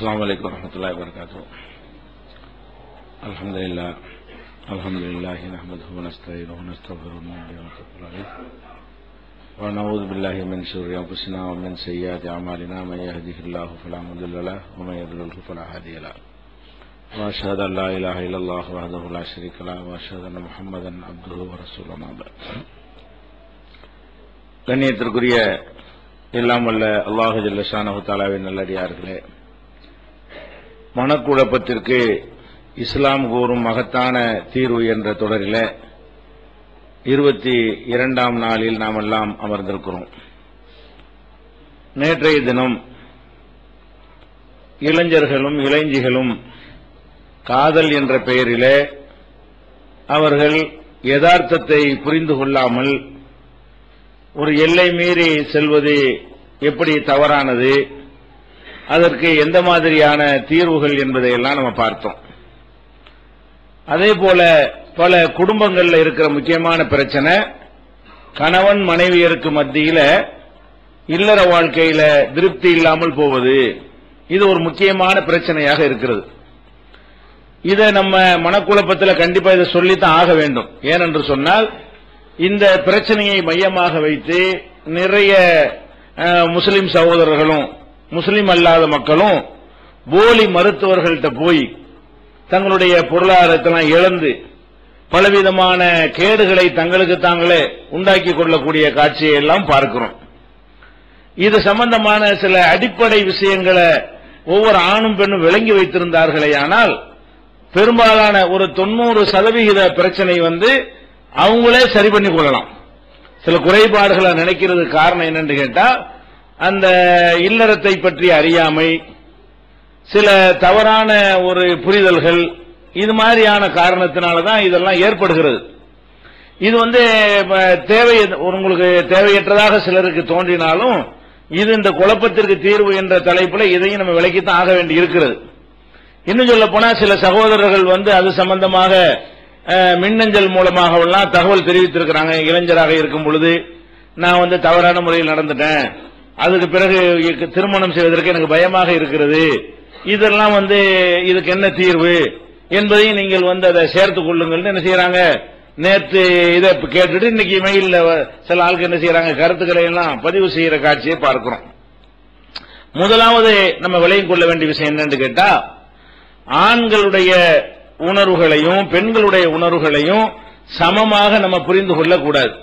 السلام عليكم ورحمة الله وبركاته الحمد لله الحمد لله نحمده ونستعينه ونستغفره ونؤمن به ونتوكل عليه ونعوذ بالله من شرور أنفسنا ومن سيئات أعمالنا من يهده الله فلا مضل له ومن يضلله فلا هادي له وأشهد أن لا إله إلا الله وحده لا شريك له وأشهد أن محمدا عبده ورسوله ما بعد கண்ணியத்திற்குரிய எல்லாம் வல்ல அல்லாஹு ஜல்லஷானஹு தாலாவின் நல்லடியார்களே மனக்குழப்பத்திற்கு இஸ்லாம் கூறும் மகத்தான தீர்வு என்ற தொடரில் இருபத்தி இரண்டாம் நாளில் நாம் எல்லாம் அமர்ந்திருக்கிறோம் நேற்றைய தினம் இளைஞர்களும் இளைஞிகளும் காதல் என்ற பெயரிலே அவர்கள் யதார்த்தத்தை புரிந்து கொள்ளாமல் ஒரு எல்லை மீறி செல்வது எப்படி தவறானது அதற்கு எந்த மாதிரியான தீர்வுகள் என்பதையெல்லாம் நம்ம பார்த்தோம் அதே போல பல குடும்பங்கள்ல இருக்கிற முக்கியமான பிரச்சனை கணவன் மனைவியருக்கு மத்தியில இல்லற வாழ்க்கையில திருப்தி இல்லாமல் போவது இது ஒரு முக்கியமான பிரச்சனையாக இருக்கிறது இதை நம்ம மனக்குழப்பத்தில் கண்டிப்பா இதை சொல்லித்தான் ஆக வேண்டும் ஏனென்று சொன்னால் இந்த பிரச்சனையை மையமாக வைத்து நிறைய அஹ், முஸ்லிம் சகோதரர்களும் முஸ்லிம் அல்லாத மக்களும் போலி மருத்துவர்கள்ட்ட போய் தங்களுடைய பொருளாதாரத்தெல்லாம் இழந்து பலவிதமான கேடுகளை தங்களுக்கு தாங்களே உண்டாக்கி கொள்ளக்கூடிய காட்சியை எல்லாம் பார்க்கிறோம் இது சம்பந்தமான சில அடிப்படை விஷயங்களை ஒவ்வொரு ஆணும் பெண்ணும் விளங்கி வைத்திருந்தார்களே ஆனால் பெரும்பாலான ஒரு தொண்ணூறு சதவிகித பிரச்சனை வந்து அவங்களே சரி பண்ணி கொள்ளலாம் சில குறைபாடுகளை நினைக்கிறது காரணம் என்னன்னு கேட்டா அந்த இல்லறத்தை பற்றி அறியாமை சில தவறான ஒரு புரிதல்கள் இது மாதிரியான காரணத்தினால தான் இதெல்லாம் ஏற்படுகிறது இது வந்து ம, தேவை உங்களுக்கு தேவையற்றதாக சிலருக்கு தோன்றினாலும் இது இந்த குழப்பத்திற்கு தீர்வு என்ற தலைப்புல இதையும் நம்ம விளக்கித்தான் ஆக வேண்டி இருக்கிறது இன்னும் சொல்ல போனா சில சகோதரர்கள் வந்து அது சம்பந்தமாக அஹ், மின்னஞ்சல் மூலமாக எல்லாம் தகவல் தெரிவித்திருக்கிறாங்க இளைஞராக இருக்கும் பொழுது நான் வந்து தவறான முறையில் நடந்துட்டேன் அதுக்கு பிறகு எனக்கு திருமணம் செய்வதற்கு எனக்கு பயமாக இருக்கிறது இதெல்லாம் வந்து இதுக்கு என்ன தீர்வு என்பதையும் நீங்கள் வந்து அதை சேர்த்துக் கொள்ளுங்கள்னு என்ன செய்யறாங்க நேற்று இதை இப்ப கேட்டுட்டு இன்னைக்கு மெயில்ல சில ஆளுக்கு என்ன செய்யறாங்க கருத்துக்களை எல்லாம் பதிவு செய்யற காட்சியை பார்க்கிறோம் முதலாவது நம்ம விளையும் கொள்ள வேண்டிய விஷயம் என்னன்னு கேட்டா ஆண்களுடைய உணர்வுகளையும் பெண்களுடைய உணர்வுகளையும் சமமாக நம்ம புரிந்து கொள்ளக்கூடாது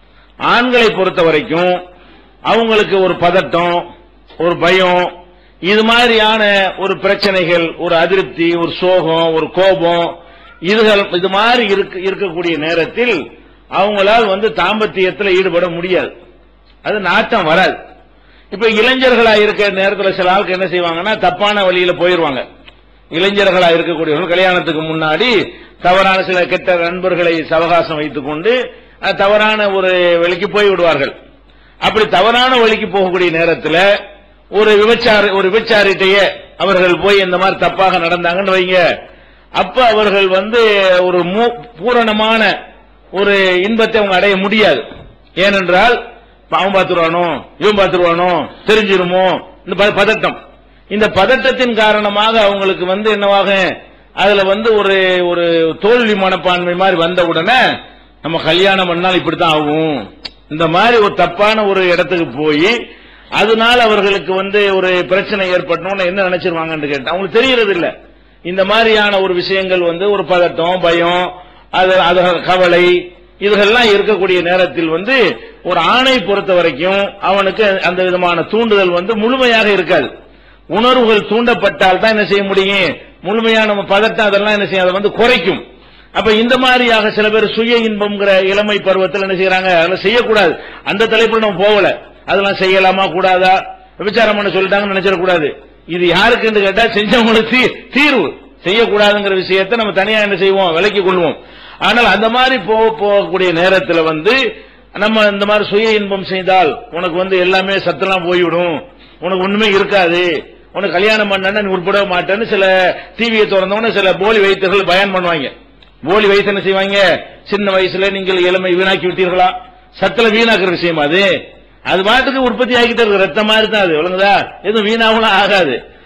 ஆண்களை பொறுத்த வரைக்கும் அவங்களுக்கு ஒரு பதட்டம் ஒரு பயம் இது மாதிரியான ஒரு பிரச்சனைகள் ஒரு அதிருப்தி ஒரு சோகம் ஒரு கோபம் இதுகள் இது மாதிரி இருக்க- இருக்கக்கூடிய நேரத்தில் அவங்களால் வந்து தாம்பத்தியத்தில் ஈடுபட முடியாது அது நாட்டம் வராது இப்ப இளைஞர்களா இருக்கிற நேரத்தில் சில ஆளுக்கு என்ன செய்வாங்கன்னா தப்பான வழியில போயிருவாங்க இளைஞர்களா இருக்கக்கூடியவர்கள் கல்யாணத்துக்கு முன்னாடி தவறான சில கெட்ட நண்பர்களை சவகாசம் வைத்துக் கொண்டு அஹ், தவறான ஒரு வழிக்கு போய் விடுவார்கள் அப்படி தவறான வழிக்கு போகக்கூடிய நேரத்தில் ஒரு விபச்சார ஒரு விபச்சாரிட்டையே அவர்கள் போய் இந்த மாதிரி தப்பாக நடந்தாங்கன்னு வைங்க அப்ப அவர்கள் வந்து ஒரு மூ- பூரணமான ஒரு இன்பத்தை அவங்க அடைய முடியாது ஏனென்றால் அவன் பார்த்துருவானோ இவன் பார்த்துருவானோ தெரிஞ்சிருமோ இந்த ப- பதட்டம் இந்த பதட்டத்தின் காரணமாக அவங்களுக்கு வந்து என்னவாக அதுல வந்து ஒரு ஒரு தோல்வி மனப்பான்மை மாதிரி வந்த உடனே நம்ம கல்யாணம் பண்ணால் இப்படித்தான் ஆகும் இந்த மாதிரி ஒரு தப்பான ஒரு இடத்துக்கு போய் அதனால அவர்களுக்கு வந்து ஒரு பிரச்சனை ஏற்பட்டோம்னு என்ன நினைச்சிருவாங்கன்னு கேட்டா அவங்களுக்கு தெரியறது இல்ல இந்த மாதிரியான ஒரு விஷயங்கள் வந்து ஒரு பதட்டம் பயம் அது அது கவலை இதுகெல்லாம் இருக்கக்கூடிய நேரத்தில் வந்து ஒரு ஆணை பொறுத்த வரைக்கும் அவனுக்கு அந்த விதமான தூண்டுதல் வந்து முழுமையாக இருக்காது உணர்வுகள் தூண்டப்பட்டால் தான் என்ன செய்ய முடியும் முழுமையான நம்ம பதட்டம் அதெல்லாம் என்ன செய்யும் அதை வந்து குறைக்கும் அப்ப இந்த மாதிரியாக சில பேர் சுய இன்பம்ங்கிற இளமை பருவத்தில் என்ன செய்யறாங்க அதெல்லாம் செய்யக்கூடாது அந்த தலைப்புல நம்ம போகல அதெல்லாம் செய்யலாமா கூடாதா விபச்சாரம் பண்ண சொல்லிட்டாங்கன்னு நினைச்சிடக்கூடாது இது யாருக்குன்னு கேட்டா செஞ்சவங்களுக்கு தீ- தீர்வு செய்யக்கூடாதுங்கிற விஷயத்தை நம்ம தனியா என்ன செய்வோம் விலக்கிக் கொள்வோம் ஆனால் அந்த மாதிரி போக போகக்கூடிய நேரத்தில் வந்து நம்ம இந்த மாதிரி சுய இன்பம் செய்தால் உனக்கு வந்து எல்லாமே சத்தெல்லாம் போய்விடும் உனக்கு ஒண்ணுமே இருக்காது உனக்கு கல்யாணம் பண்ணா நீ உட்பட மாட்டேன்னு சில டிவியை திறந்தவொடனே சில போலி வைத்தியர்கள் பயன் பண்ணுவாங்க போலி வயசு என்ன செய்வாங்க சின்ன வயசுல நீங்கள் இளமை வீணாக்கி விட்டீர்களா சத்துல வீணாக்குற விஷயம் அது அது பாட்டுக்கு உற்பத்தி ஆகிட்டே இருக்கு ரத்த மாதிரி தான் அது விளங்குதா எதுவும் வீணாகலாம் ஆகாது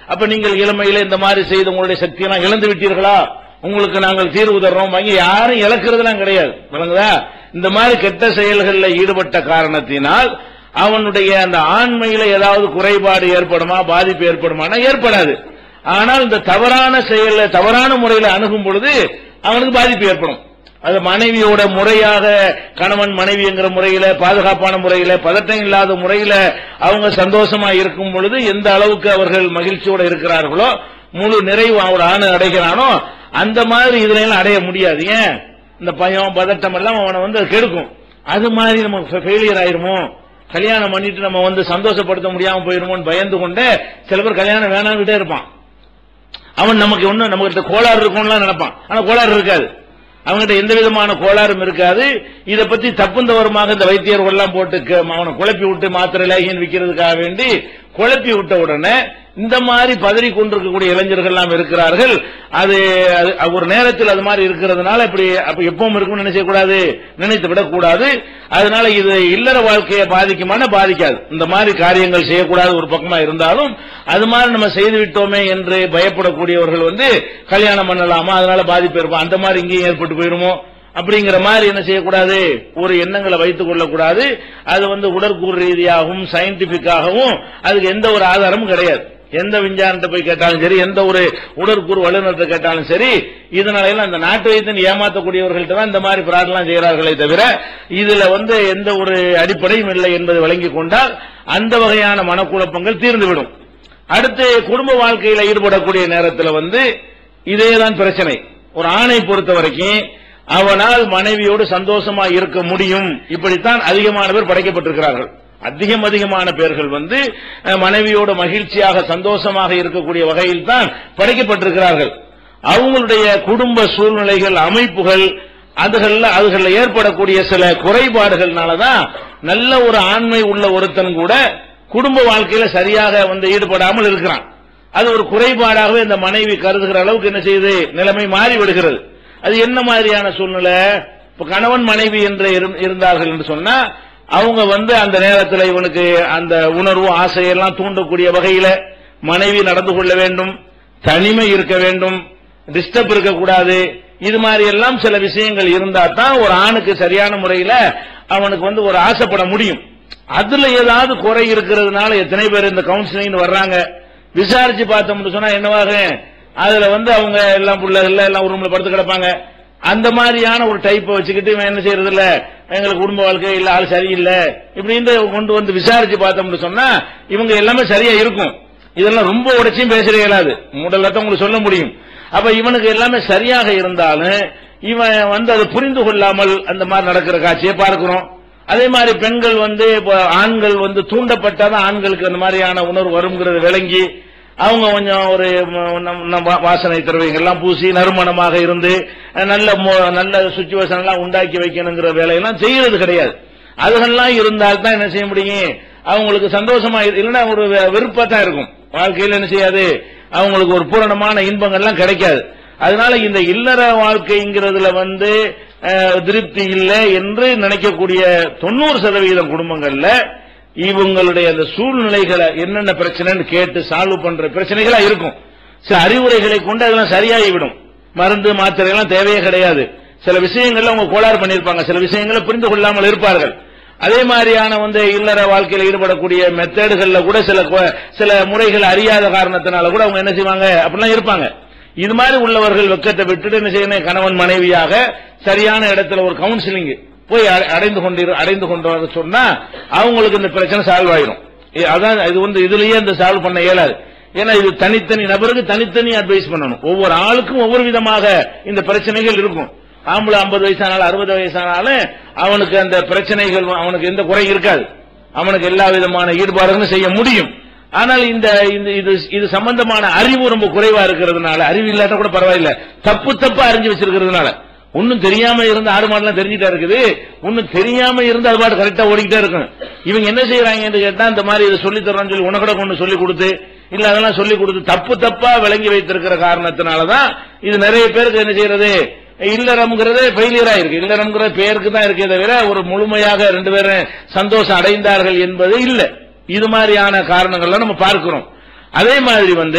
அப்ப நீங்கள் இளமையில இந்த மாதிரி செய்து உங்களுடைய சக்தியெல்லாம் இழந்து விட்டீர்களா உங்களுக்கு நாங்கள் தீர்வு தர்றோம் வாங்கி யாரும் இழக்கிறதுலாம் கிடையாது விளங்குதா இந்த மாதிரி கெட்ட செயல்களில் ஈடுபட்ட காரணத்தினால் அவனுடைய அந்த ஆண்மையில ஏதாவது குறைபாடு ஏற்படுமா பாதிப்பு ஏற்படுமானா ஏற்படாது ஆனால் இந்த தவறான செயல தவறான முறையில் அணுகும் பொழுது அவனுக்கு பாதிப்பு ஏற்படும் அது மனைவியோட முறையாக கணவன் மனைவிங்கிற முறையில பாதுகாப்பான முறையில பதட்டம் இல்லாத முறையில அவங்க சந்தோஷமா இருக்கும் பொழுது எந்த அளவுக்கு அவர்கள் மகிழ்ச்சியோட இருக்கிறார்களோ முழு நிறைவு அவர் ஆணு அடைகிறானோ அந்த மாதிரி இதுல எல்லாம் அடைய முடியாது ஏன் இந்த பயம் பதட்டம் எல்லாம் அவனை வந்து அது கெடுக்கும் அது மாதிரி நம்ம ஃபெயிலியர் ஆயிருமோ கல்யாணம் பண்ணிட்டு நம்ம வந்து சந்தோஷப்படுத்த முடியாம போயிருமோன்னு பயந்து கொண்டே சில பேர் கல்யாணம் வேணாம்கிட்டே இருப்பான் அவன் நமக்கு ஒண்ணு நமக்கு கோளாறு இருக்கும்லாம் நினைப்பான் ஆனா கோளாறு இருக்காது அவங்ககிட்ட எந்த விதமான கோளாறும் இருக்காது இதை பத்தி தப்புந்தவருமாக இந்த வைத்தியர்கள் எல்லாம் போட்டு க- அவனை குழப்பி விட்டு மாத்திரை லேகியன் விற்கிறதுக்காக வேண்டி குழப்பி விட்ட உடனே இந்த மாதிரி பதறி கொண்டிருக்கக்கூடிய இளைஞர்கள் எல்லாம் இருக்கிறார்கள் அது அது ஒரு நேரத்தில் அது மாதிரி இருக்கிறதுனால இப்படி அப்ப எப்பவும் இருக்கும்னு நினைச்ச கூடாது நினைத்து விடக்கூடாது அதனால இது இல்லற வாழ்க்கையை பாதிக்குமான பாதிக்காது இந்த மாதிரி காரியங்கள் செய்யக்கூடாது ஒரு பக்கமா இருந்தாலும் அது மாதிரி நம்ம செய்து விட்டோமே என்று பயப்படக்கூடியவர்கள் வந்து கல்யாணம் பண்ணலாமா அதனால பாதிப்பு இருக்கும் அந்த மாதிரி இங்கேயும் ஏற்பட்டு போயிருமோ அப்படிங்கிற மாதிரி என்ன செய்யக்கூடாது ஒரு எண்ணங்களை வைத்துக் கொள்ளக்கூடாது அது வந்து உடற்கூறு ரீதியாகவும் சயின்டிபிக்காகவும் அதுக்கு எந்த ஒரு ஆதாரமும் கிடையாது எந்த விஞ்ஞானத்தை போய் கேட்டாலும் சரி எந்த ஒரு உடற்கூறு வல்லுநர்கிட்ட கேட்டாலும் சரி இதனால எல்லாம் இந்த நாட்டு வைத்தியன் ஏமாத்தக்கூடியவர்கள்ட்ட தான் இந்த மாதிரி பிரார்த்தனை செய்கிறார்களே தவிர இதுல வந்து எந்த ஒரு அடிப்படையும் இல்லை என்பதை விளங்கிக் கொண்டால் அந்த வகையான மனக்குழப்பங்கள் தீர்ந்துவிடும் அடுத்து குடும்ப வாழ்க்கையில ஈடுபடக்கூடிய நேரத்தில் வந்து இதேதான் பிரச்சனை ஒரு ஆணை பொறுத்த வரைக்கும் அவனால் மனைவியோடு சந்தோஷமா இருக்க முடியும் இப்படித்தான் அதிகமான பேர் படைக்கப்பட்டிருக்கிறார்கள் அதிகம் அதிகமான பேர்கள் வந்து அஹ், மனைவியோடு மகிழ்ச்சியாக சந்தோஷமாக இருக்கக்கூடிய வகையில் தான் படைக்கப்பட்டிருக்கிறார்கள் அவங்களுடைய குடும்ப சூழ்நிலைகள் அமைப்புகள் அதுகள்ல அதுகள்ல ஏற்படக்கூடிய சில குறைபாடுகள்னாலதான் நல்ல ஒரு ஆண்மை உள்ள ஒருத்தன் கூட குடும்ப வாழ்க்கையில சரியாக வந்து ஈடுபடாமல் இருக்கிறான் அது ஒரு குறைபாடாகவே இந்த மனைவி கருதுகிற அளவுக்கு என்ன செய்யுது நிலைமை மாறி விடுகிறது அது என்ன மாதிரியான சூழ்நிலை இப்ப கணவன் மனைவி என்று இரு- இருந்தார்கள் என்று சொன்னா அவங்க வந்து அந்த நேரத்தில் இவனுக்கு அந்த உணர்வு ஆசையெல்லாம் தூண்டக்கூடிய வகையில மனைவி நடந்து கொள்ள வேண்டும் தனிமை இருக்க வேண்டும் டிஸ்டர்ப் இருக்கக்கூடாது இது மாதிரி எல்லாம் சில விஷயங்கள் இருந்தா தான் ஒரு ஆணுக்கு சரியான முறையில அவனுக்கு வந்து ஒரு ஆசைப்பட முடியும் அதுல ஏதாவது குறை இருக்கிறதுனால எத்தனை பேர் இந்த கவுன்சிலிங் வர்றாங்க விசாரிச்சு பார்த்தோம்னு சொன்னா என்னவாக அதுல வந்து அவங்க எல்லாம் புள்ள இல்ல எல்லாம் ஒரு ரூம்ல படுத்து கிடப்பாங்க அந்த மாதிரியான ஒரு டைப்பை வச்சுக்கிட்டு இவன் என்ன செய்யறது இல்ல எங்களுக்கு குடும்ப வாழ்க்கை இல்ல ஆள் சரியில்லை இப்படின்னு கொண்டு வந்து விசாரிச்சு பார்த்தோம்னு சொன்னா இவங்க எல்லாமே சரியா இருக்கும் இதெல்லாம் ரொம்ப உடைச்சியும் பேசுற இயலாது முதல்ல தான் உங்களுக்கு சொல்ல முடியும் அப்ப இவனுக்கு எல்லாமே சரியாக இருந்தாலும் இவன் வந்து அதை புரிந்து கொள்ளாமல் அந்த மாதிரி நடக்கிற காட்சியை பார்க்கிறோம் அதே மாதிரி பெண்கள் வந்து இப்ப ஆண்கள் வந்து தூண்டப்பட்டாதான் ஆண்களுக்கு அந்த மாதிரியான உணர்வு வருங்கிறது விளங்கி அவங்க கொஞ்சம் ஒரு ம- நம்- நம் வா- வாசனை திரவியங்கள் எல்லாம் பூசி நறுமணமாக இருந்து அஹ், நல்ல மோ- நல்ல சுச்சுவேஷன் எல்லாம் உண்டாக்கி வைக்கணுங்கிற வேலையெல்லாம் செய்யறது கிடையாது அதுகள்லாம் இருந்தால் தான் என்ன செய்ய முடியும் அவங்களுக்கு சந்தோஷமா இரு- இல்லைன்னா ஒரு வெறுப்பா தான் இருக்கும் வாழ்க்கையில் என்ன செய்யாது அவங்களுக்கு ஒரு பூரணமான இன்பங்கள்லாம் கிடைக்காது அதனால இந்த இல்லற வாழ்க்கைங்கிறதுல வந்து அஹ், திருப்தி இல்லை என்று நினைக்கக்கூடிய தொண்ணூறு சதவீதம் குடும்பங்கள்ல இவங்களுடைய அந்த சூழ்நிலைகளை என்னென்ன பிரச்சனைன்னு கேட்டு சால்வ் பண்ற பிரச்சனைகளா இருக்கும் சில அறிவுரைகளை கொண்டு அதெல்லாம் சரியாகிவிடும் மருந்து மாத்திரை எல்லாம் தேவையே கிடையாது சில விஷயங்கள்ல அவங்க கோளாறு பண்ணியிருப்பாங்க சில விஷயங்களை புரிந்து கொள்ளாமல் இருப்பார்கள் அதே மாதிரியான வந்து இல்லற வாழ்க்கையில் ஈடுபடக்கூடிய மெத்தேடுகள்ல கூட சில கொ- சில முறைகள் அறியாத காரணத்தினால கூட அவங்க என்ன செய்வாங்க அப்படிலாம் இருப்பாங்க இது மாதிரி உள்ளவர்கள் வெக்கத்தை விட்டுட்டு என்ன செய்யணும் கணவன் மனைவியாக சரியான இடத்துல ஒரு கவுன்சிலிங் போய் அடை- அடைந்து கொண்டு அடைந்து கொண்டு வர சொன்னா அவங்களுக்கு இந்த பிரச்சனை சால்வ் ஆயிரும் இ- அதான் இது வந்து இதுலயே இந்த சால்வ் பண்ண இயலாது ஏன்னா இது தனித்தனி நபருக்கு தனித்தனி அட்வைஸ் பண்ணணும் ஒவ்வொரு ஆளுக்கும் ஒவ்வொரு விதமாக இந்த பிரச்சனைகள் இருக்கும் ஆம்பளை ஐம்பது வயசானாலும் அறுபது வயசானாலும் அவனுக்கு அந்த பிரச்சனைகள் அவனுக்கு எந்த குறை இருக்காது அவனுக்கு எல்லா விதமான ஈடுபாடுகளும் செய்ய முடியும் ஆனால் இந்த இந்த இது இது சம்பந்தமான அறிவு ரொம்ப குறைவா இருக்கிறதுனால அறிவு இல்லாட்ட கூட பரவாயில்ல தப்பு தப்பு அறிஞ்சு வச்சிருக்கிறதுனால ஒன்னும் தெரியாம இருந்து ஆறு மாடலாம் தெரிஞ்சுட்டா இருக்குது ஒன்னும் தெரியாம இருந்து அது பாட்டு கரெக்டா ஓடிக்கிட்டே இருக்கும் இவங்க என்ன செய்யறாங்கன்னு கேட்டா இந்த மாதிரி இதை சொல்லி தரோம்னு சொல்லி உனக்கூட கொண்டு சொல்லி கொடுத்து இல்ல அதெல்லாம் சொல்லி கொடுத்து தப்பு தப்பா விளங்கி வைத்திருக்கிற காரணத்தினாலதான் இது நிறைய பேருக்கு என்ன செய்யறது இல்லறம்ங்கிறது ஃபெயிலியர் ஆயிருக்கு இல்லறம்ங்கிற பேருக்கு தான் இருக்கே தவிர ஒரு முழுமையாக ரெண்டு பேரும் சந்தோஷம் அடைந்தார்கள் என்பது இல்ல இது மாதிரியான காரணங்கள்லாம் நம்ம பார்க்கிறோம் அதே மாதிரி வந்து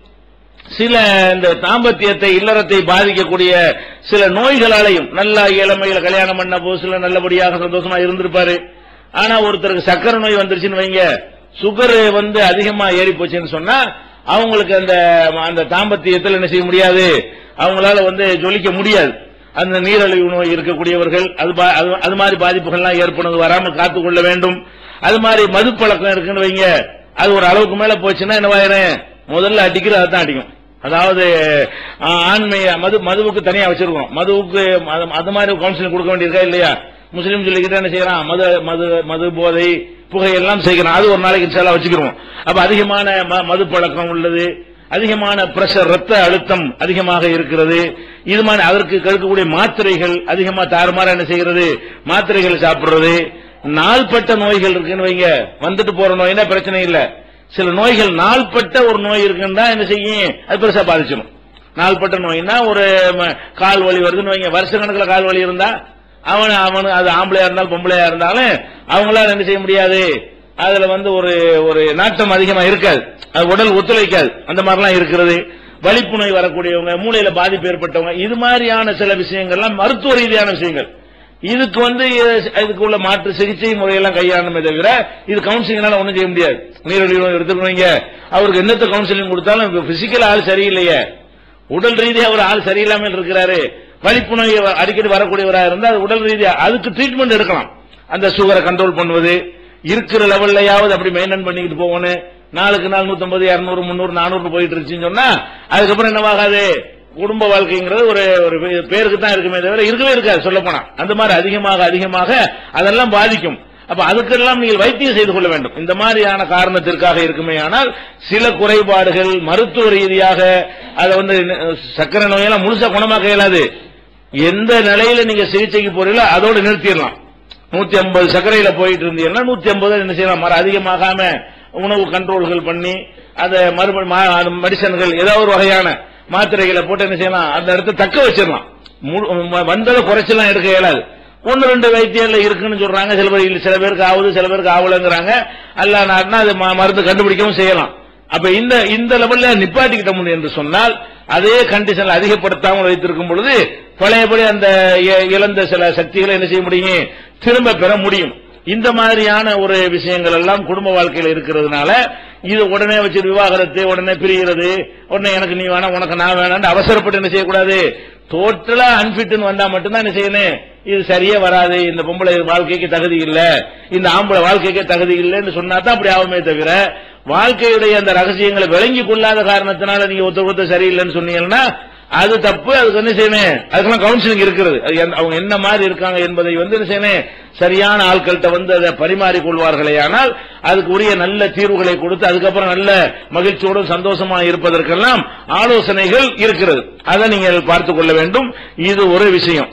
சில இந்த தாம்பத்தியத்தை இல்லறத்தை பாதிக்கக்கூடிய சில நோய்களாலையும் நல்லா இளமையில கல்யாணம் பண்ண புதுசுல நல்லபடியாக சந்தோஷமா இருந்திருப்பாரு ஆனா ஒருத்தருக்கு சக்கரை நோய் வந்துருச்சுன்னு வைங்க சுகர் வந்து அதிகமா ஏறி போச்சுன்னு சொன்னா அவங்களுக்கு அந்த அந்த தாம்பத்தியத்தில் என்ன செய்ய முடியாது அவங்களால வந்து ஜொலிக்க முடியாது அந்த நீரிழிவு நோய் இருக்கக்கூடியவர்கள் அது பா- அது- அது மாதிரி பாதிப்புகள்லாம் ஏற்படுவது வராமல் காத்துக் கொள்ள வேண்டும் அது மாதிரி மது பழக்கம் இருக்குன்னு வைங்க அது ஒரு அளவுக்கு மேல போச்சுன்னா என்னவாயிரும் முதல்ல அடிக்கிறது அதான் அடிக்கும் அதாவது ஆ, ஆண்மை மது மதுவுக்கு தனியா வச்சிருக்கோம் மதுவுக்கு அது- அது மாதிரி கவுன்சிலிங் கொடுக்க வேண்டியிருக்கா இல்லையா முஸ்லீம் சொல்லிக்கிட்டு என்ன செய்யறான் மது மது மது போதை புகை எல்லாம் செய்கிறான் அது ஒரு நாளைக்கு இன்ஷால்லா வச்சுக்கிறோம் அப்ப அதிகமான ம- மது பழக்கம் உள்ளது அதிகமான பிரஷர் ரத்த அழுத்தம் அதிகமாக இருக்கிறது இது மாதிரி அதற்கு கெடுக்கக்கூடிய மாத்திரைகள் அதிகமா தாறுமாறா என்ன செய்கிறது மாத்திரைகள் சாப்பிடுறது நாள்பட்ட நோய்கள் இருக்குன்னு வைங்க வந்துட்டு போற நோய்னா பிரச்சனை இல்ல சில நோய்கள் நாள்பட்ட ஒரு நோய் இருக்குன்னா என்ன செய்யும் அது பெருசா பாதிச்சிடும் நாள்பட்ட நோய்னா ஒரு ம, கால் வலி வருதுன்னு வைங்க வருஷ கணக்கில் கால் வலி இருந்தா அவன் அவனு அது ஆம்பளையா இருந்தாலும் பொம்பளையா இருந்தாலும் அவங்களால என்ன செய்ய முடியாது அதுல வந்து ஒரு ஒரு நாட்டம் அதிகமா இருக்காது அது உடல் ஒத்துழைக்காது அந்த மாதிரிலாம் இருக்கிறது வலிப்பு நோய் வரக்கூடியவங்க மூளையில பாதிப்பு ஏற்பட்டவங்க இது மாதிரியான சில விஷயங்கள்லாம் மருத்துவ ரீதியான விஷயங்கள் இதுக்கு வந்து இது- இதுக்கு உள்ள மாற்று சிகிச்சை முறையெல்லாம் கையாளணுமே தவிர இது கவுன்சிலிங்னால ஒண்ணும் செய்ய முடியாது நீரிழிவு நோய் எடுத்துக்கணுங்க அவருக்கு என்னத்த கவுன்சிலிங் கொடுத்தாலும் பிசிக்கல் ஆள் சரியில்லையே உடல் ரீதியா ஒரு ஆள் சரியில்லாமல் இருக்கிறாரு வலிப்பு நோய் அடிக்கடி வரக்கூடியவரா இருந்தா அது உடல் ரீதியா அதுக்கு ட்ரீட்மெண்ட் எடுக்கலாம் அந்த சுகரை கண்ட்ரோல் பண்ணுவது இருக்கிற லெவல்லையாவது அப்படி மெயின்டைன் பண்ணிக்கிட்டு போகணும் நாளுக்கு நாள் நூத்தம்பது இருநூறு முந்நூறு நானூறு போயிட்டு இருந்துச்சுன்னு சொன்னா அதுக்கப்புறம் என்னவாகாது குடும்ப வாழ்க்கைங்கிறது ஒரு ஒரு பேருக்கு தான் இருக்குமே தவிர இருக்கவே இருக்காது சொல்ல போனா அந்த மாதிரி அதிகமாக அதிகமாக அதெல்லாம் பாதிக்கும் அப்ப அதுக்கெல்லாம் நீங்கள் வைத்தியம் செய்து கொள்ள வேண்டும் இந்த மாதிரியான காரணத்திற்காக இருக்குமே ஆனால் சில குறைபாடுகள் மருத்துவ ரீதியாக அதை வந்து சக்கரை நோயெல்லாம் முழுசா குணமாக்க இயலாது எந்த நிலையில நீங்க சிகிச்சைக்கு போறீங்களோ அதோடு நிறுத்திடலாம் நூத்தி ஐம்பது சர்க்கரையில போயிட்டு இருந்தீங்கன்னா நூத்தி ஐம்பது என்ன செய்யலாம் மறு அதிகமாகாம உணவு கண்ட்ரோல்கள் பண்ணி அதை மறுபடி மெடிசன்கள் ஏதாவது ஒரு வகையான மாத்திரைகளை போட்டு என்ன செய்யலாம் அந்த இடத்த தக்க வச்சிடலாம் முழு- ம- வந்ததை குறைச்சலாம் எடுக்க இயலாது ஒன்னு ரெண்டு வைத்தியம்ல இருக்குன்னு சொல்றாங்க சில பேர் இல்ல, சில பேருக்கு ஆகுது சில பேருக்கு ஆகலங்கிறாங்க அல்ல நாட்டினா அது ம- மருந்து கண்டுபிடிக்கவும் செய்யலாம் அப்ப இந்த இந்த லெவல்ல நிப்பாட்டிக்கிட்டோம் என்று சொன்னால் அதே கண்டிஷன்ல அதிகப்படுத்தாமல் வைத்திருக்கும் பொழுது பழையபடி அந்த இ- இழந்த சில சக்திகளை என்ன செய்ய முடியும் திரும்ப பெற முடியும் இந்த மாதிரியான ஒரு விஷயங்கள் எல்லாம் குடும்ப வாழ்க்கையில இருக்கிறதுனால இது உடனே வச்சு விவாகரத்து உடனே பிரிகிறது உடனே எனக்கு நீ வேணாம் உனக்கு நான் வேணாம்னு அவசரப்பட்டு என்ன செய்யக்கூடாது டோட்டலா அன்பிட்னு வந்தா மட்டும்தான் என்ன செய்யணும் இது சரியே வராது இந்த பொம்பளை வாழ்க்கைக்கு தகுதி இல்ல இந்த ஆம்பளை வாழ்க்கைக்கே தகுதி இல்லைன்னு சொன்னா தான் அப்படி ஆகுமே தவிர வாழ்க்கையுடைய அந்த ரகசியங்களை விளங்கி கொள்ளாத காரணத்தினால நீங்க ஒருத்தர் ஒருத்தர் சரியில்லைன்னு சொன்னீங்கன்னா அது தப்பு அதுக்கு என்ன செய்யணும் அதுக்கெல்லாம் கவுன்சிலிங் இருக்கிறது அது எந்த- அவங்க என்ன மாதிரி இருக்காங்க என்பதை வந்து என்ன செய்யணும் சரியான ஆட்கள்கிட்ட வந்து அதை பரிமாறிக் கொள்வார்களே ஆனால் அதுக்கு உரிய நல்ல தீர்வுகளை கொடுத்து அதுக்கப்புறம் நல்ல மகிழ்ச்சியோடும் சந்தோஷமா இருப்பதற்கெல்லாம் ஆலோசனைகள் இருக்கிறது அதை நீங்கள் பார்த்துக் கொள்ள வேண்டும் இது ஒரு விஷயம்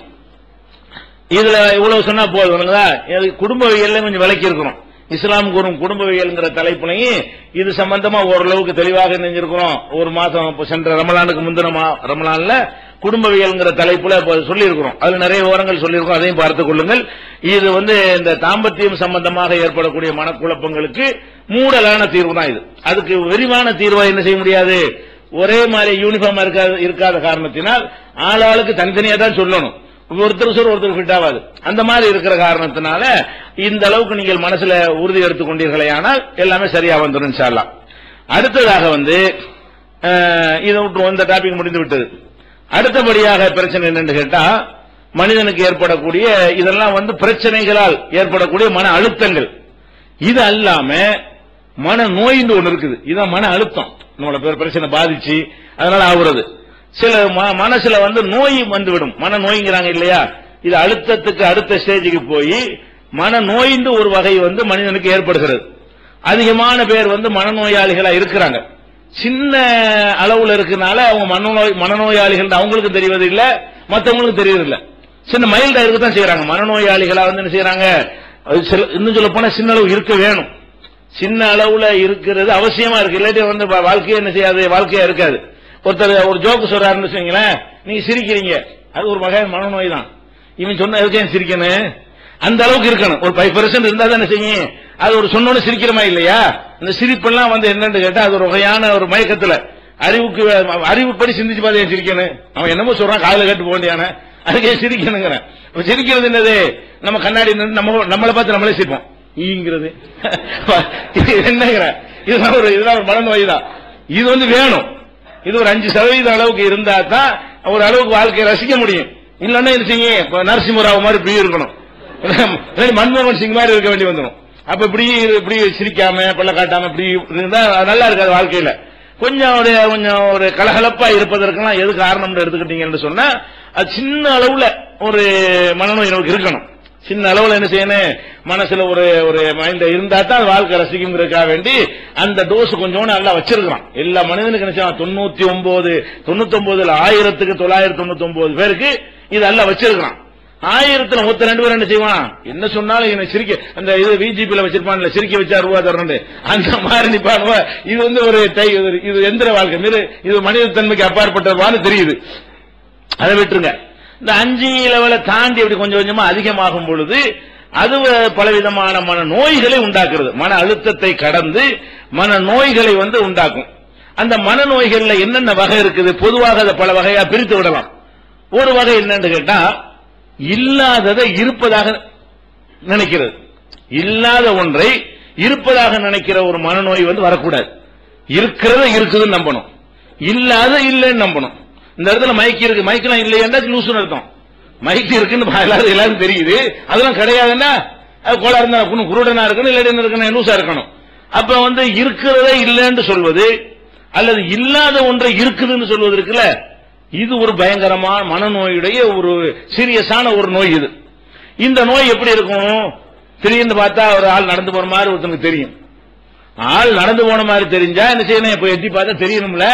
இதுல இவ்வளவு சொன்னா போதும் இல்லைங்களா? இது குடும்பவியல்ல கொஞ்சம் விளக்கி இருக்கிறோம் இஸ்லாம் கூறும் குடும்பவியல்ங்கிற தலைப்புலையும் இது சம்பந்தமா ஓரளவுக்கு தெளிவாக நினைஞ்சிருக்கிறோம் ஒரு மாசம் இப்ப சென்ற ரமலானுக்கு முந்தின மா- ரமலான்ல குடும்பவியல்ங்கிற தலைப்புல இப்ப சொல்லியிருக்கிறோம் அதுல நிறைய விவரங்கள் சொல்லியிருக்கோம் அதையும் பார்த்துக் கொள்ளுங்கள் இது வந்து இந்த தாம்பத்தியம் சம்பந்தமாக ஏற்படக்கூடிய மனக்குழப்பங்களுக்கு மூடலான தீர்வு தான் இது அதுக்கு விரிவான தீர்வா என்ன செய்ய முடியாது ஒரே மாதிரி யூனிஃபார்மா இருக்காத இருக்காத காரணத்தினால் ஆளாளுக்கு தனித்தனியா தான் சொல்லணும் ஒருத்தர் சொல்ற ஒருத்தர் ஃபிட் ஆகாது அந்த மாதிரி இருக்கிற காரணத்தினால இந்த அளவுக்கு நீங்கள் மனசுல உறுதி எடுத்துக் கொண்டீர்களே ஆனால் எல்லாமே சரியா வந்துடும் இன்ஷால்லா அடுத்ததாக வந்து அஹ், இதை விட்டு இந்த டாபிக் முடிந்து விட்டது அடுத்தபடியாக பிரச்சனை என்னன்னு கேட்டா மனிதனுக்கு ஏற்படக்கூடிய இதெல்லாம் வந்து பிரச்சனைகளால் ஏற்படக்கூடிய மன அழுத்தங்கள் இது அல்லாம மன நோயின்னு ஒண்ணு இருக்குது இதான் மன அழுத்தம் நம்மள பேர் பிரச்சனை பாதிச்சு அதனால ஆகுறது சில ம- மனசுல வந்து நோய் வந்துவிடும் மன நோய்ங்கிறாங்க இல்லையா இது அழுத்தத்துக்கு அடுத்த ஸ்டேஜுக்கு போய் மன நோயின்னு ஒரு வகை வந்து மனிதனுக்கு ஏற்படுகிறது அதிகமான பேர் வந்து மனநோயாளிகளா இருக்கிறாங்க சின்ன அளவுல இருக்கனால அவங்க மனநோய் மனநோயாளிகள் அவங்களுக்கு தெரிவது இல்ல மத்தவங்களுக்கு தெரியுது இல்ல சின்ன மைல்டா இருக்க தான் செய்யறாங்க மனநோயாளிகளா வந்து என்ன செய்யறாங்க அது சில- இன்னும் சொல்ல போனா சின்ன அளவு இருக்க வேணும் சின்ன அளவுல இருக்கிறது அவசியமா இருக்கு இல்லாட்டி வந்து வா- வாழ்க்கையே என்ன செய்யாது வாழ்க்கையா இருக்காது ஒருத்தர் ஒரு ஜோக்கு சொல்றாருன்னு வச்சுங்களேன் நீங்க சிரிக்கிறீங்க அது ஒரு வகை மனநோய் தான் இவன் சொன்ன எதுக்கு ஏன் சிரிக்கணும் அந்த அளவுக்கு இருக்கணும் ஒரு ஃபைவ் பெர்சன்ட் இருந்தா தானே செய்யும் அது ஒரு சொன்னோன்னு சிரிக்கிறமா இல்லையா இந்த சிரிப்பெல்லாம் வந்து என்னன்னு கேட்டா அது ஒரு வகையான ஒரு மயக்கத்துல அறிவுக்கு அறிவுப்படி சிந்திச்சு பார்த்து ஏன் சிரிக்கணும் அவன் என்னமோ சொல்றான் காதுல கேட்டு போக வேண்டியான அதுக்கே சிரிக்கணுங்கிறேன் அப்ப சிரிக்கிறது என்னது நம்ம கண்ணாடி நின்னு நம்ம நம்மளை பார்த்து நம்மளே சிரிப்போம் ஈங்கிறது இது என்னங்கிற இதெல்லாம் ஒரு இதெல்லாம் ஒரு மனநோய் தான் இது வந்து வேணும் இது ஒரு அஞ்சு சதவீதம் அளவுக்கு இருந்தா தான் ஒரு அளவுக்கு வாழ்க்கையை ரசிக்க முடியும் இல்லன்னா என்ன செய்யும் இப்ப நரசிம்மராவ் மாதிரி இப்படி இருக்கணும் இல்லாட்டி மன்மோகன் சிங் மாதிரி இருக்க வேண்டி வந்துடும் அப்ப இப்படி இப்படி சிரிக்காம பல்ல காட்டாம இப்படி இருந்தா அது நல்லா இருக்காது வாழ்க்கையில கொஞ்சம் ஒரு கொஞ்சம் ஒரு கலகலப்பா இருப்பதற்கெல்லாம் எது காரணம்னு எடுத்துக்கிட்டீங்கன்னு சொன்னா அது சின்ன அளவுல ஒரு மனநோய் நமக்கு இருக்கணும் சின்ன அளவுல என்ன செய்யணும் மனசுல ஒரு ஒரு மைண்ட் இருந்தா தான் அது வாழ்க்கை ரசிக்குங்கிறதுக்காக வேண்டி அந்த டோஸ் கொஞ்சம் நல்லா வச்சிருக்கான் எல்லா மனிதனுக்கு என்ன செய்வான் தொண்ணூத்தி ஒன்பது தொண்ணூத்தி ஒன்பதுல ஆயிரத்துக்கு தொள்ளாயிரத்தி தொண்ணூத்தி ஒன்பது பேருக்கு இது எல்லாம் வச்சிருக்கான் ஆயிரத்துல ஒருத்தர் ரெண்டு பேரும் என்ன செய்வான் என்ன சொன்னாலும் என்ன சிரிக்க அந்த இது விஜிபில வச்சிருப்பான்ல சிரிக்க வச்சா ரூபா தரணும் அந்த மாதிரி நிப்பானுவ இது வந்து ஒரு தை இது- இது எந்திர வாழ்க்கை மீது இது மனித தன்மைக்கு அப்பாற்பட்டதுவான்னு தெரியுது அதை விட்டுருங்க இந்த அஞ்சு லெவலை தாண்டி அப்படி கொஞ்சம் கொஞ்சமா அதிகமாகும் பொழுது அது பலவிதமான மன நோய்களை உண்டாக்குறது மன அழுத்தத்தை கடந்து மன நோய்களை வந்து உண்டாக்கும் அந்த மன நோய்கள்ல என்னென்ன வகை இருக்குது பொதுவாக அதை பல வகையா பிரித்து விடலாம் ஒரு வகை என்னன்னு கேட்டா இல்லாததை இருப்பதாக நினைக்கிறது இல்லாத ஒன்றை இருப்பதாக நினைக்கிற ஒரு மனநோய் வந்து வரக்கூடாது இருக்கிறத இருக்குதுன்னு நம்பணும் இல்லாத இல்லைன்னு நம்பணும் இந்த இடத்துல மைக் இருக்கு மைக்கெல்லாம் இல்லையா லூசுன்னு அர்த்தம் மைக் இருக்குன்னு பா- எல்லாரும் எல்லாரும் தெரியுது அதெல்லாம் கிடையாதுன்னா அது கோளா இருந்தா இருக்கணும் குருடனா இருக்கணும் இல்லாட்டி என்ன இருக்கணும் லூசா இருக்கணும் அப்ப வந்து இருக்கிறதே இல்லைன்னு சொல்வது அல்லது இல்லாத ஒன்றை இருக்குதுன்னு சொல்வது இருக்குல்ல இது ஒரு பயங்கரமான மனநோயுடைய ஒரு சீரியஸான ஒரு நோய் இது இந்த நோய் எப்படி இருக்கும் திடீர்னு பார்த்தா ஒரு ஆள் நடந்து போற மாதிரி ஒருத்தனுக்கு தெரியும் ஆள் நடந்து போன மாதிரி தெரிஞ்சா என்ன செய்யணும் இப்ப எட்டி பார்த்தா தெரியணும்ல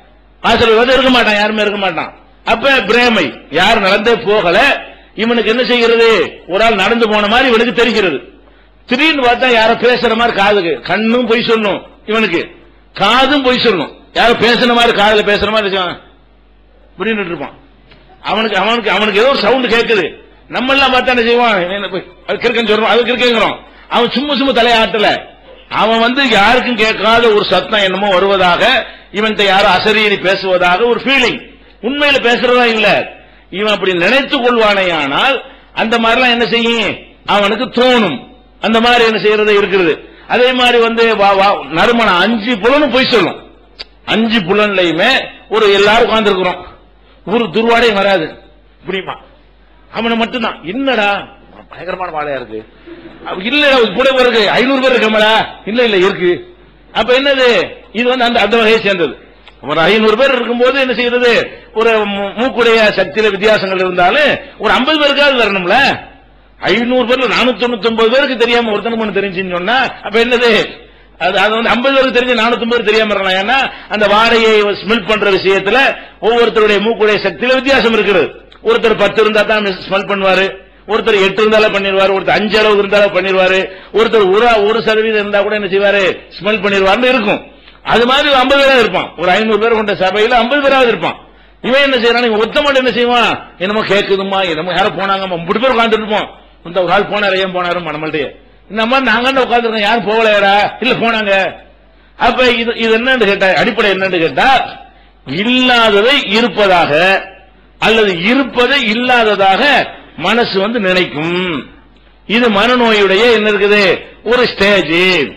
வாசல் வந்து இருக்க மாட்டான் யாருமே இருக்க மாட்டான் அப்ப பிரேமை யார் நடந்தே போகல இவனுக்கு என்ன செய்கிறது ஒரு ஆள் நடந்து போன மாதிரி இவனுக்கு தெரிகிறது திடீர்னு பார்த்தா யாரோ பேசுற மாதிரி காதுக்கு கண்ணும் பொய் சொல்லும் இவனுக்கு காதும் பொய் சொல்லும் யாரோ பேசுன மாதிரி காதுல பேசுற மாதிரி இருக்கான் இப்படின்னு இருப்பான் அவனுக்கு அவனுக்கு அவனுக்கு ஏதோ ஒரு சவுண்ட் கேட்குது நம்ம எல்லாம் பார்த்தா என்ன செய்வான் இவன் என்ன போய், அது கிறுக்கன்னு சொல்றோம் அது கிறுக்குங்கிறோம் அவன் சும்மா சும்மா தலையாட்டல அவன் வந்து யாருக்கும் கேட்காத ஒரு சத்தம் என்னமோ வருவதாக இவன்கிட்ட யாரும் அசரீரி பேசுவதாக ஒரு ஃபீலிங் உண்மையில பேசுறதா இல்ல இவன் அப்படி நினைத்துக் கொள்வானேயானால் அந்த மாதிரிலாம் என்ன செய்யும் அவனுக்கு தோணும் அந்த மாதிரி என்ன செய்யறது இருக்கிறது அதே மாதிரி வந்து வா- வா- நறுமணம் அஞ்சு புலனும் பொய் சொல்லும் அஞ்சு புலன்லையுமே ஒரு எல்லாரும் உட்கார்ந்துருக்கிறோம் ஒரு துருவாடையும் வராது புரியுமா அவனை மட்டும்தான் என்னடா பயங்கரமான வாழையா இருக்கு அப்ப இல்லடா கூட இருக்கு ஐநூறு பேர் இருக்கமாடா இல்ல இல்ல இருக்கு அப்ப என்னது இது வந்து அந்த அந்த வகையை சேர்ந்தது ஒரு ஐநூறு பேர் இருக்கும்போது என்ன செய்யறது ஒரு மூ- மூக்குடைய சக்தியில வித்தியாசங்கள் இருந்தாலும் ஒரு ஐம்பது பேருக்காவது வரணும்ல ஐநூறு பேர்ல நானூத்தி தொண்ணூத்தி ஒன்பது பேருக்கு தெரியாம ஒருத்தனுக்கு ஒண்ணு தெரிஞ்சுன்னு சொன்னா அப்ப என்னது அது அது வந்து ஐம்பது பேருக்கு தெரிஞ்சு நானூத்தி பேர் தெரியாம இருக்கலாம் ஏன்னா அந்த வாடையை ஸ்மெல் பண்ற விஷயத்துல ஒவ்வொருத்தருடைய மூக்குடைய சக்தியில வித்தியாசம் இருக்குது ஒருத்தர் பத்து இருந்தா தான் ஸ்மெல் பண்ணுவாரு ஒருத்தர் எட்டு இருந்தாலும் பண்ணிடுவாரு ஒருத்தர் அஞ்சு அளவு இருந்தாலும் பண்ணிடுவாரு ஒருத்தர் ஒரு ஒரு சதவீதம் இருந்தா கூட என்ன செய்வாரு ஸ்மெல் பண்ணிடுவாருன்னு இருக்கும் அது மாதிரி ஐம்பது பேராவது இருப்பான் ஒரு ஐநூறு பேர் கொண்ட சபையில ஐம்பது பேராவது இருப்பான் இவன் என்ன செய்யறான் இவன் ஒத்த மட்டும் என்ன செய்வான் என்னமோ கேக்குதுமா என்னமோ யாரும் போனாங்கம்மா முப்பது பேர் உட்கார்ந்துட்டு இருப்போம் இந்த ஒரு ஆள் போனாரு ஏன் போனாரு நம்மள்ட்ட இந்த மாதிரி நாங்க உட்காந்துருக்கோம் யாரும் போகலையாரா இல்ல போனாங்க அப்ப இது இது என்னன்னு கேட்டா அடிப்படை என்னன்னு கேட்டா இல்லாததை இருப்பதாக அல்லது இருப்பதை இல்லாததாக மனசு வந்து நினைக்கும் இது மனநோயுடைய என்ன இருக்குது ஒரு ஸ்டேஜ்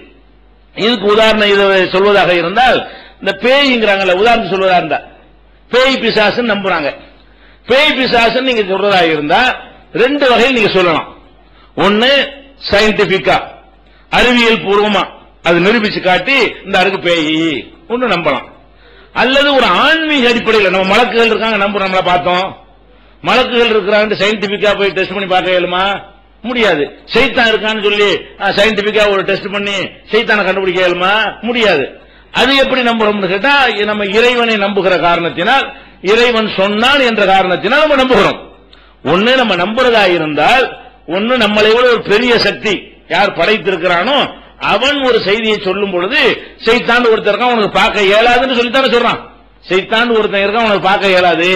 இதுக்கு உதாரணம் இது சொல்வதாக இருந்தால் இந்த பேய்ங்கிறாங்கல்ல உதாரணம் சொல்வதா இருந்தா பேய் பிசாசுன்னு நம்புறாங்க பேய் பிசாசுன்னு நீங்க சொல்றதா இருந்தா ரெண்டு வகையில் நீங்க சொல்லலாம் ஒன்னு சயின்டிபிக்கா அறிவியல் பூர்வமா அது நிரூபிச்சு காட்டி இந்த அருக்கு பேய் ஒன்னு நம்பலாம் அல்லது ஒரு ஆன்மீக அடிப்படையில் நம்ம மலக்குகள் இருக்காங்க நம்புறோம் நம்மள பார்த்தோம் மலக்குகள் இருக்கிறாங்க சயின்டிபிக்கா போய் டெஸ்ட் பண்ணி பார்க்க இயலுமா முடியாது சைத்தான் இருக்கான்னு சொல்லி சயின்டிபிக்கா ஒரு டெஸ்ட் பண்ணி சைத்தானை கண்டுபிடிக்க இயலுமா முடியாது அது எப்படி நம்புறோம்னு கேட்டா நம்ம இறைவனை நம்புகிற காரணத்தினால் இறைவன் சொன்னான் என்ற காரணத்தினால் நம்ம நம்புகிறோம் ஒண்ணு நம்ம நம்புறதா இருந்தால் ஒண்ணு நம்மளை விட ஒரு பெரிய சக்தி யார் படைத்திருக்கிறானோ அவன் ஒரு செய்தியை சொல்லும் பொழுது செய்தான் ஒருத்தர் இருக்கான் உனக்கு பார்க்க இயலாதுன்னு சொல்லித்தானே சொல்றான் செய்தான் ஒருத்தன் இருக்கான் உனக்கு பார்க்க இயலாது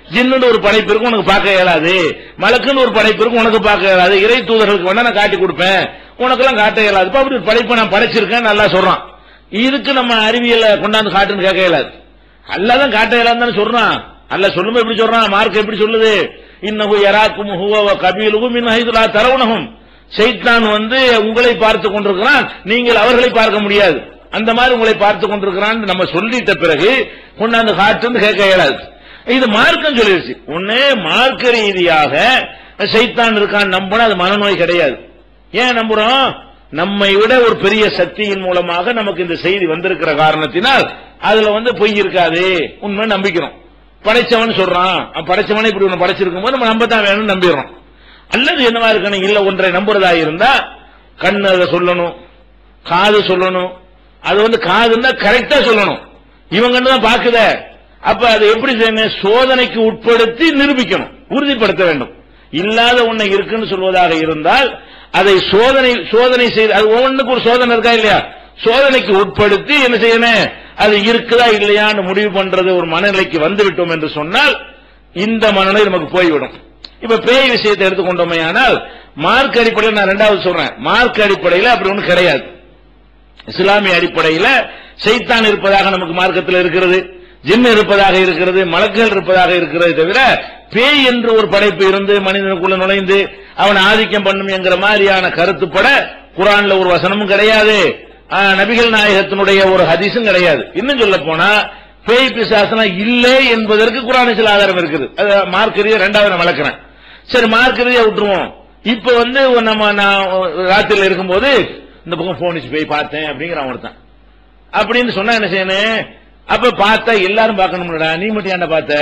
ஜின்னுன்னு ஒரு படைப்பு இருக்கும் உனக்கு பார்க்க இயலாது மலக்குன்னு ஒரு படைப்பு இருக்கும் உனக்கு பார்க்க இயலாது இறை தூதர்களுக்கு வேணா நான் காட்டி கொடுப்பேன் உனக்கெல்லாம் காட்ட இயலாது இப்ப அப்படி ஒரு படைப்பை நான் படைச்சிருக்கேன் நல்லா சொல்றான் இதுக்கு நம்ம அறிவியல கொண்டாந்து காட்டுன்னு கேட்க இயலாது அல்லாதான் காட்ட இயலாதுன்னு சொல்றான் அல்ல சொல்லும்போது எப்படி சொல்றான் மார்க் எப்படி சொல்லுது இன்னஹு யராக்கும் ஹுவ கபீலுகும் மின் ஹைதுலா தரவுனகும் சைத்தான் வந்து உங்களை பார்த்து கொண்டிருக்கிறான் நீங்கள் அவர்களை பார்க்க முடியாது அந்த மாதிரி உங்களை பார்த்து கொண்டிருக்கிறான் நம்ம சொல்லிட்ட பிறகு கொண்டாந்து காட்டுன்னு கேட்க இயலாது இது மார்க்கம் சொல்லிடுச்சு ஒண்ணு மார்க்க ரீதியாக சைத்தான் இருக்கான் நம்பினா அது மனநோய் கிடையாது ஏன் நம்புறோம் நம்மை விட ஒரு பெரிய சக்தியின் மூலமாக நமக்கு இந்த செய்தி வந்திருக்கிற காரணத்தினால் அதுல வந்து பொய் இருக்காது உண்மை நம்பிக்கிறோம் படைச்சவன் சொல்றான் அவன் படைச்சவனை இப்படி ஒண்ணு படைச்சிருக்கும் போது நம்ம நம்பத்தான் வேணும்னு நம்பிடுறோம் அல்லது என்னவா இருக்கணும் இல்ல ஒன்றை நம்புறதா இருந்தா கண்ணு அதை சொல்லணும் காது சொல்லணும் அது வந்து காதுன்னா கரெக்டா சொல்லணும் இவங்க தான் பாக்குத அப்ப அதை எப்படி செய்யணும் சோதனைக்கு உட்படுத்தி நிரூபிக்கணும் உறுதிப்படுத்த வேண்டும் இல்லாத ஒண்ணு இருக்குன்னு சொல்வதாக இருந்தால் அதை சோதனை சோதனை செய்து அது ஒவ்வொன்றுக்கு ஒரு சோதனை இருக்கா இல்லையா சோதனைக்கு உட்படுத்தி என்ன செய்யணும் அது இருக்குதா இல்லையான்னு முடிவு பண்றது ஒரு மனநிலைக்கு வந்து விட்டோம் என்று சொன்னால் இந்த மனநிலை நமக்கு போய்விடும் இப்ப பேய் விஷயத்தை எடுத்துக்கொண்டோமே ஆனால் மார்க் அடிப்படையில் நான் ரெண்டாவது சொல்றேன் மார்க் அடிப்படையில் அப்படி ஒண்ணு கிடையாது இஸ்லாமிய அடிப்படையில் சைத்தான் இருப்பதாக நமக்கு மார்க்கத்தில் இருக்கிறது ஜின் இருப்பதாக இருக்கிறது மலக்குகள் இருப்பதாக இருக்கிறது தவிர பேய் என்று ஒரு படைப்பு இருந்து மனிதனுக்குள்ள நுழைந்து அவன் ஆதிக்கம் பண்ணும் என்கிற மாதிரியான கருத்துப்பட குரான்ல ஒரு வசனமும் கிடையாது ஆ, நபிகள் நாயகத்தினுடைய ஒரு ஹதீஸும் கிடையாது இன்னும் சொல்ல போனா பேய் பிசாசனா இல்லை என்பதற்கு குரானில் சில ஆதாரம் இருக்குது அது மார்க் ரீதியா ரெண்டாவது நான் வளர்க்கிறேன் சரி மார்க் ரீதியா விட்டுருவோம் இப்ப வந்து நம்ம நான் ராத்திரில இருக்கும்போது இந்த பக்கம் போனிச்சு போய் பார்த்தேன் அப்படிங்கிறான் ஒருத்தன் அப்படின்னு சொன்னா என்ன செய்யணும் அப்ப பார்த்தா எல்லாரும் பார்க்கணும்லடா நீ மட்டும் ஏன்டா பார்த்த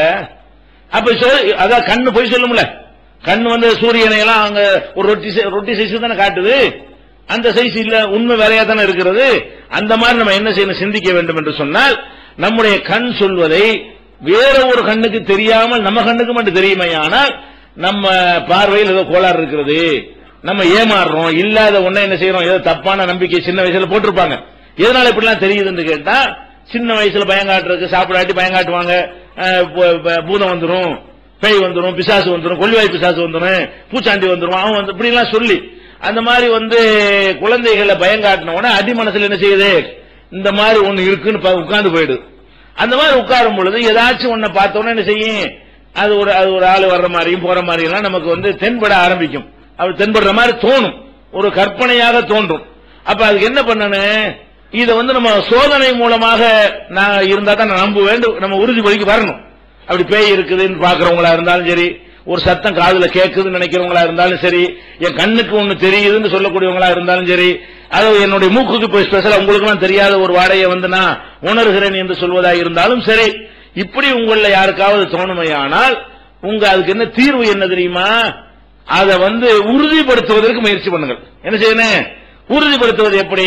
அப்ப சொல் அதான் கண்ணு போய் சொல்லும்ல கண்ணு வந்து சூரியனை எல்லாம் அங்க ஒரு ரொட்டி சை- ரொட்டி சைஸ் தானே காட்டுது அந்த சைஸ் இல்ல உண்மை வேறையா தானே இருக்கிறது அந்த மாதிரி நம்ம என்ன செய்யணும் சிந்திக்க வேண்டும் என்று சொன்னால் நம்முடைய கண் சொல்வதை வேற ஒரு கண்ணுக்கு தெரியாமல் நம்ம கண்ணுக்கு மட்டும் தெரியுமையானால் நம்ம பார்வையில் ஏதோ கோளாறு இருக்கிறது நம்ம ஏமாறுறோம் இல்லாத ஒண்ணை என்ன செய்யறோம் ஏதோ தப்பான நம்பிக்கை சின்ன வயசுல போட்டிருப்பாங்க எதனால இப்படிலாம் தெரியுதுன்னு கேட்டா சின்ன வயசுல பயங்காட்டுறதுக்கு சாப்பிடாட்டி பயங்காட்டுவாங்க அஹ், பு- பு- பூதம் வந்துரும் பேய் வந்துரும் பிசாசு வந்துரும் கொள்ளிவாய் பிசாசு வந்துரும் பூச்சாண்டி வந்துரும் அவன் வந்து இப்படி எல்லாம் சொல்லி அந்த மாதிரி வந்து குழந்தைகளை பயங்காட்டின உடனே அடி மனசுல என்ன செய்யுது இந்த மாதிரி ஒண்ணு இருக்குன்னு பா- உட்கார்ந்து போயிடுது அந்த மாதிரி உட்காரும் பொழுது ஏதாச்சும் ஒன்ன பார்த்த உடனே என்ன செய்யும் அது ஒரு அது ஒரு ஆள் வர்ற மாதிரியும் போற மாதிரி எல்லாம் நமக்கு வந்து தென்பட ஆரம்பிக்கும் அது தென்படுற மாதிரி தோணும் ஒரு கற்பனையாக தோன்றும் அப்ப அதுக்கு என்ன பண்ணணும் இத வந்து நம்ம சோதனை மூலமாக நான் இருந்தா தான் நான் நம்புவேன் நம்ம உறுதிமொழிக்கு வரணும் அப்படி பேய் இருக்குதுன்னு பாக்குறவங்களா இருந்தாலும் சரி ஒரு சத்தம் காதுல கேட்குதுன்னு நினைக்கிறவங்களா இருந்தாலும் சரி என் கண்ணுக்கு ஒண்ணு தெரியுதுன்னு சொல்லக்கூடியவங்களா இருந்தாலும் சரி அது என்னுடைய மூக்குக்கு போய் ஸ்பெஷலா உங்களுக்கு தெரியாத ஒரு வாடையை வந்து நான் உணர்கிறேன் என்று சொல்வதா இருந்தாலும் சரி இப்படி உங்கள யாருக்காவது தோணுமையானால் உங்க அதுக்கு என்ன தீர்வு என்ன தெரியுமா அதை வந்து உறுதிப்படுத்துவதற்கு முயற்சி பண்ணுங்கள் என்ன செய்யணும் உறுதிப்படுத்துவது எப்படி